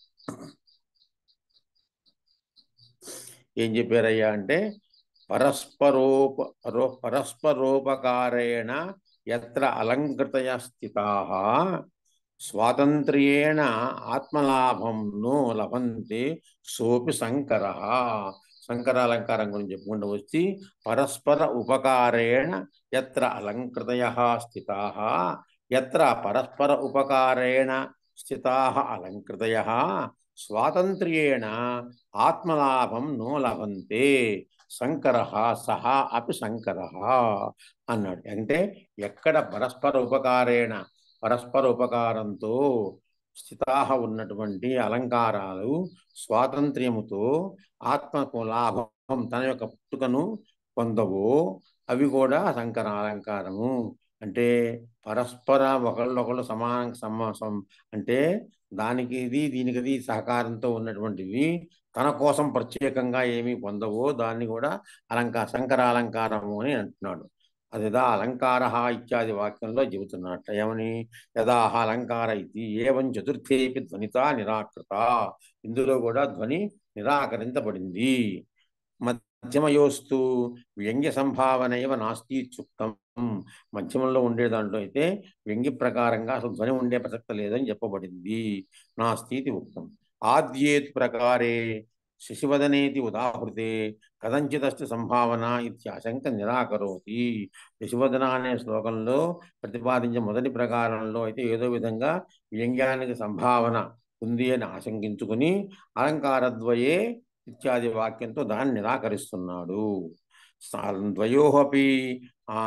ఏం చెప్పారయ్యా అంటే పరస్పరోప రో- పరస్పరోపకారేణ ఎత్ర అలంకృతయ స్థితా స్వాతంత్ర్యేణ ఆత్మలాభం ను లభంతే సోపి శంకర శంకరాలంకారం గురించి చెప్పుకుంటూ వచ్చి పరస్పర ఉపకారేణ ఎత్ర అలంకృతయ స్థితా ఎత్ర పరస్పర ఉపకారేణ స్థితా అలంకృతయ స్వాతంత్ర్యేణ ఆత్మలాభం నో లభంతే శంకర సహా అపి శంకర అన్నాడు అంటే ఎక్కడ పరస్పర ఉపకారేణ పరస్పర ఉపకారంతో స్థితా ఉన్నటువంటి అలంకారాలు స్వాతంత్ర్యముతో ఆత్మకు లాభం తన యొక్క పుట్టుకను పొందవో అవి కూడా శంకర అలంకారము అంటే పరస్పర ఒకళ్ళొకళ్ళు సమాన సమ సం- అంటే దానికి ఇది దీనికి ఇది సహకారంతో ఉన్నటువంటివి తన కోసం ప్రత్యేకంగా ఏమీ పొందవో దాన్ని కూడా అలంకార శంకర అలంకారము అని అంటున్నాడు అదిదా అలంకార ఇత్యాది వాక్యంలో చెబుతున్నట్ట ఏమని యదా అలంకార ఇది ఏవం చతుర్థేపి ధ్వనిత నిరాకృత ఇందులో కూడా ధ్వని నిరాకరించబడింది మధ్యమయోస్తు వ్యంగ్య సంభావనైవ నాస్తి ఇత్యుక్తం మధ్యమంలో ఉండే దాంట్లో అయితే వ్యంగ్య ప్రకారంగా అసలు ధ్వని ఉండే ప్రసక్తి లేదని చెప్పబడింది నాస్తి ఇది ఉక్తం ఆద్యేత్ ప్రకారే శశివదనేతి ఉదాహృతే కథంచిదస్తి సంభావన ఇత్యాశంక నిరాకరోతి శశివదన అనే శ్లోకంలో ప్రతిపాదించే మొదటి ప్రకారంలో అయితే ఏదో విధంగా వ్యంగ్యానికి సంభావన ఉంది అని ఆశంకించుకుని అలంకారద్వయే ఇత్యాది వాక్యంతో దాన్ని నిరాకరిస్తున్నాడు సా- ద్వయోహపి ఆ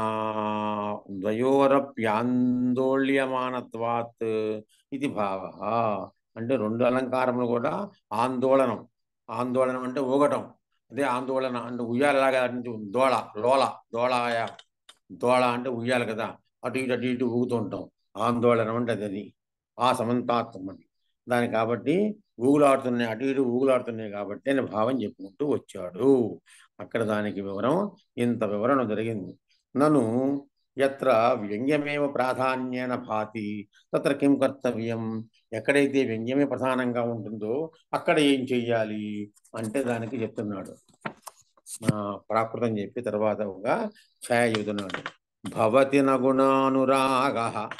ద్వయోరప్యాందోళ్యమానత్వాత్ ఇది భావ అంటే రెండు అలంకారములు కూడా ఆందోళనం ఆందోళనం అంటే ఊగటం అదే ఆందోళన అంటే ఉయ్యాలలాగా నుంచి దోళ లోల దోళాయ దోళ అంటే ఉయ్యాలి కదా అటు ఇటు అటు ఇటు ఊగుతూ ఉంటాం ఆందోళన అంటే అది అది ఆ సమంతాత్వం అది దాని కాబట్టి ఊగులాడుతున్నాయి అటు ఇటు ఊగులాడుతున్నాయి కాబట్టి అని భావం చెప్పుకుంటూ వచ్చాడు అక్కడ దానికి వివరం ఇంత వివరణ జరిగింది నన్ను ఎత్ర వ్యంగ్యమేవ ప్రాధాన్యేన భాతి తత్ర కిం కర్తవ్యం ఎక్కడైతే వ్యంగ్యమే ప్రధానంగా ఉంటుందో అక్కడ ఏం చెయ్యాలి అంటే దానికి చెప్తున్నాడు ఆ, ప్రాకృతం చెప్పి తర్వాత ఒక ఛాయ చెబుతున్నాడు భవతి నగుణానురాగ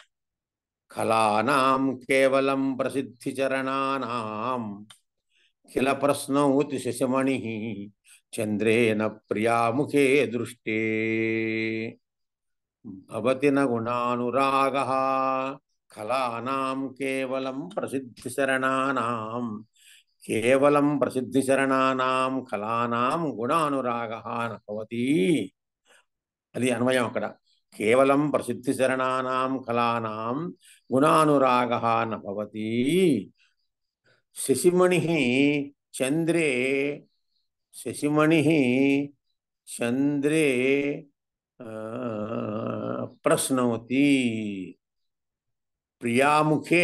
కళానాం కేవలం ప్రసిద్ధి చరణానాం కిల ప్రశ్నౌతి శశమణి చంద్రేణ ప్రియాముఖే దృష్టే భవతి నగుణానురాగ కళానాం కేవలం ప్రసిద్ధి శరణానాం కేవలం ప్రసిద్ధి శరణానాం కళానాం గుణానురాగ నభవతి అది అన్వయం అక్కడ కేవలం ప్రసిద్ధి శరణానాం కళానాం గుణానురాగ నభవతి శశిమణి చంద్రే శశిమణి చంద్రే ఆ, ప్రశ్నవతి ప్రియాముఖే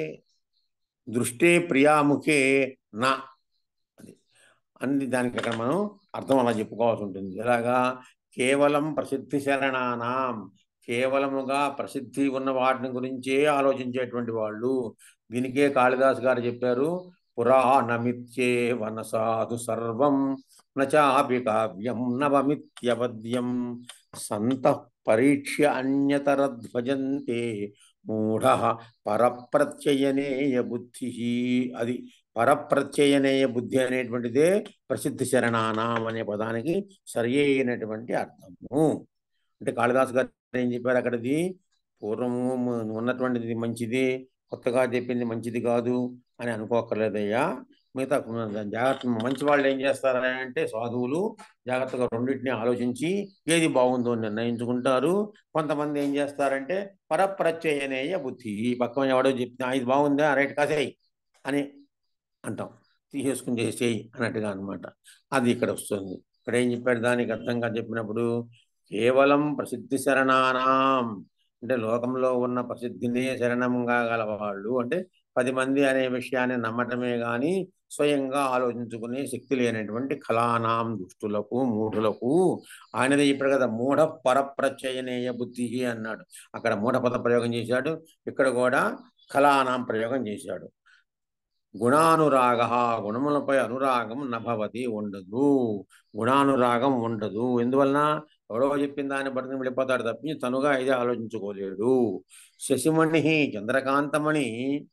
దృష్టే ప్రియాముఖే నా అది అన్ని దానికి అక్కడ మనం అర్థం అలా చెప్పుకోవాల్సి ఉంటుంది ఎలాగా కేవలం ప్రసిద్ధి శరణానాం కేవలముగా ప్రసిద్ధి ఉన్న వాటిని గురించే ఆలోచించేటువంటి వాళ్ళు దీనికే కాళిదాస్ గారు చెప్పారు పురాణమిత్యే వనసాధు సర్వం నచాపి కావ్యం నవమిత్యవద్యం సంత పరీక్ష్య అన్యతరధ్వజంతే మూఢ పరప్రత్యయనేయ బుద్ధి అది పరప్రత్యయనేయ బుద్ధి అనేటువంటిదే ప్రసిద్ధి శరణానాం అనే పదానికి సరి అయినటువంటి అర్థము అంటే కాళిదాస్ గారు ఏం చెప్పారు అక్కడది పూర్వము ఉన్నటువంటిది మంచిది కొత్తగా చెప్పింది మంచిది కాదు అని అనుకోకర్లేదయ్యా మిగతా జాగ్రత్త మంచి వాళ్ళు ఏం చేస్తారంటే సాధువులు జాగ్రత్తగా రెండింటిని ఆలోచించి ఏది బాగుందో అని నిర్ణయించుకుంటారు కొంతమంది ఏం చేస్తారంటే పరప్రత్యయనేయ బుద్ధి ఈ పక్కన ఎవడో చెప్తే "ఆ, ఇది బాగుందా రైట్ కాసేయి అని అంటాం తీసేసుకుని చేసేయి అన్నట్టుగా అన్నమాట అది ఇక్కడ వస్తుంది ఇక్కడ ఏం చెప్పాడు దానికి అర్థంగా చెప్పినప్పుడు కేవలం ప్రసిద్ధి శరణానాం అంటే లోకంలో ఉన్న ప్రసిద్ధినే శరణంగా గలవాళ్ళు అంటే పది మంది అనే విషయాన్ని నమ్మటమే గాని స్వయంగా ఆలోచించుకునే శక్తి లేనటువంటి కళానాం దుష్టులకు మూఢులకు ఆయనదే ఇప్పుడు కదా మూఢ పరప్రచయనేయ బుద్ధి అన్నాడు అక్కడ మూఢ పద ప్రయోగం చేశాడు ఇక్కడ కూడా కళానాం ప్రయోగం చేశాడు గుణానురాగ గుణములపై అనురాగం నభవతి ఉండదు గుణానురాగం ఉండదు ఎందువలన ఎవడో చెప్పిన దాన్ని బట్టి వెళ్ళిపోతాడు తప్పించి తనుగా ఇదే ఆలోచించుకోలేడు శశిమణి చంద్రకాంతమణి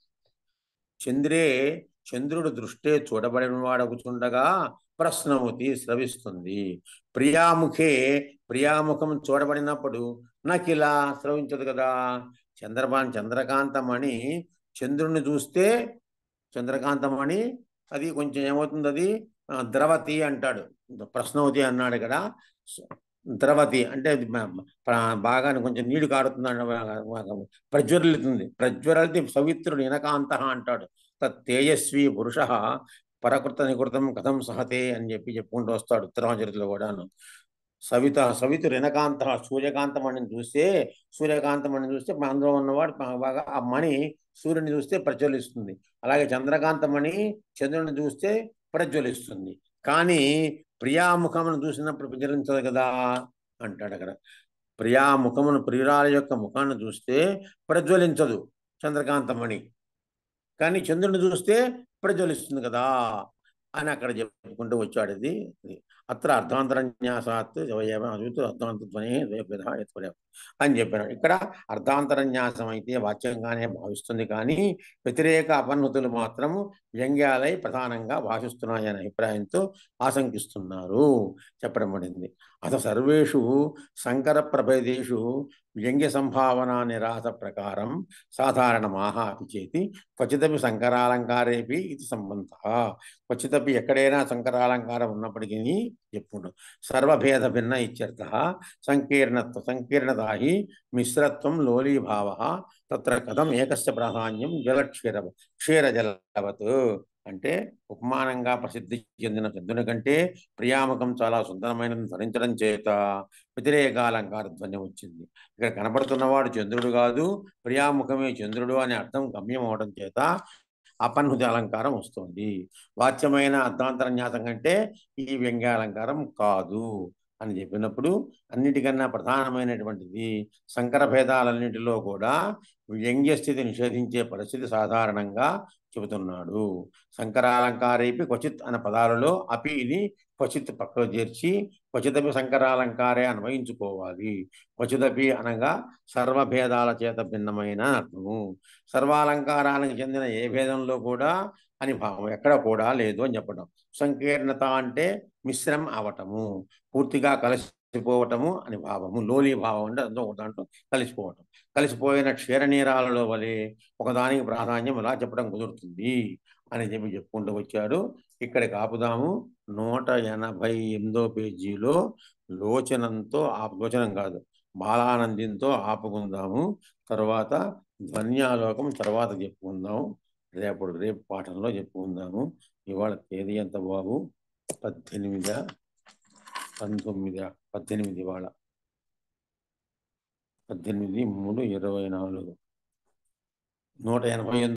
చంద్రే చంద్రుడు దృష్టే చూడబడిన వాడగుచుండగా ప్రశ్నవతి స్రవిస్తుంది ప్రియాముఖే ప్రియాముఖం చూడబడినప్పుడు నాకిలా స్రవించదు కదా చంద్రబాన్ చంద్రకాంతమణి చంద్రుడిని చూస్తే చంద్రకాంతమణి అది కొంచెం ఏమవుతుంది అది ఆ, ద్రవతి అంటాడు ప్రశ్నవతి అన్నాడు ఇక్కడ ద్రవతి అంటే అది బ- ప్ర- బాగా కొంచెం నీడు కారుతుంది ప్రజ్వరులుతుంది ప్రజ్వరలితి సవిత్రుడు ఇనకాంత అంటాడు తత్ తేజస్వి పురుష పరకృత నికృతం కథం సహతే అని చెప్పి చెప్పుకుంటూ వస్తాడు ఉత్తరాచరితలో కూడాను సవిత సవితుడు ఇనకాంత సూర్యకాంతమణిని చూస్తే సూర్యకాంతమణిని చూస్తే అందులో ఉన్నవాడు బా- బాగా ఆ మణి సూర్యుని చూస్తే ప్రజ్వలిస్తుంది అలాగే చంద్రకాంతమణి చంద్రుని చూస్తే ప్రజ్వలిస్తుంది కానీ ప్రియాముఖమును చూసినప్పుడు ప్రజ్వలించదు కదా అంటాడు అక్కడ ప్రియాముఖమును ప్రియురాల యొక్క ముఖాన్ని చూస్తే ప్రజ్వలించదు చంద్రకాంతమణి కానీ చంద్రుని చూస్తే ప్రజ్వలిస్తుంది కదా అని అక్కడ చెప్పుకుంటూ వచ్చాడు ఇది ఇది. అత్ర అర్ధాంతరన్యాసాత్ అద్భుత అర్ధాంతధ్వని అని చెప్పాను ఇక్కడ అర్ధాంతరన్యాసం అయితే వాచ్యంగానే భావిస్తుంది కానీ వ్యతిరేక అపన్నుతులు మాత్రం వ్యంగ్యాలై ప్రధానంగా భాషిస్తున్నాయనే అభిప్రాయంతో ఆశంకిస్తున్నారు చెప్పడం పడింది అత సర్వేషు శంకర ప్రభేదేషు వ్యంగ్య సంభావన నిరాశ ప్రకారం సాధారణమాహ అపి చేతి క్వచిదపి శంకరాలంకారేపి ఇది సంబంధ క్వచిదపి ఎక్కడైనా శంకరాలంకారం ఉన్నప్పటికీ చెప్పుడు సర్వభేద భిన్న ఇత్యర్థ సంకీర్ణత్వ సంకీర్ణత హి మిశ్రత్వం లోలీభావ తత్ర కథం ఏకస్య ప్రాధాన్యం జలక్షీర క్షీరజలవత్ అంటే ఉపమానంగా ప్రసిద్ధి చెందిన చంద్రుని కంటే ప్రియాముఖం చాలా సుందరమైనది ధరించడం చేత వ్యతిరేకాలంకార ధ్వన్యం వచ్చింది ఇక్కడ కనబడుతున్నవాడు చంద్రుడు కాదు ప్రియాముఖమే చంద్రుడు అనే అర్థం గమ్యం అవడం చేత అపన్నుతి అలంకారం వస్తుంది వాచ్యమైన అర్ధాంతరన్యాసం కంటే ఈ వ్యంగ్యాలంకారం కాదు అని చెప్పినప్పుడు అన్నిటికన్నా ప్రధానమైనటువంటిది శంకర భేదాలన్నిటిలో కూడా వ్యంగ్య స్థితి నిషేధించే పరిస్థితి సాధారణంగా చెబుతున్నాడు శంకరాలంకారేపి క్వచిత్ అనే పదాలలో అపి ఇది క్వచిత్ పక్కకు చేర్చి క్వచితపి శంకరాలంకారే అన్వయించుకోవాలి క్వచితపి అనగా సర్వభేదాల చేత భిన్నమైన అర్థము సర్వాలంకారానికి చెందిన ఏ భేదంలో కూడా అని భావం ఎక్కడ కూడా లేదు అని చెప్పడం సంకీర్ణత అంటే మిశ్రం అవటము పూర్తిగా కలిసిపోవటము అని భావము లోలి భావం అంటే అందులో ఒక దాంట్లో కలిసిపోవటం కలిసిపోయిన క్షీరనీరాలలో వలె ఒకదానికి ప్రాధాన్యం ఇలా చెప్పడం కుదురుతుంది అని చెప్పి చెప్పుకుంటూ వచ్చాడు ఇక్కడికి ఆపుదాము నూట ఎనభై ఎనిమిదో పేజీలో లోచనంతో ఆ లోచనం కాదు బాలానందంతో ఆపుకుందాము తర్వాత ధ్వన్యాలోకం తర్వాత చెప్పుకుందాము రేపు రేపు పాఠంలో చెప్పుకుందాము ఇవాళ తేదీ ఎంత బాబు పద్దెనిమిదా పంతొమ్మిదా పద్దెనిమిది ఇవాళ పద్దెనిమిది మూడు ఇరవై నాలుగు నూట ఎనభై ఎనిమిది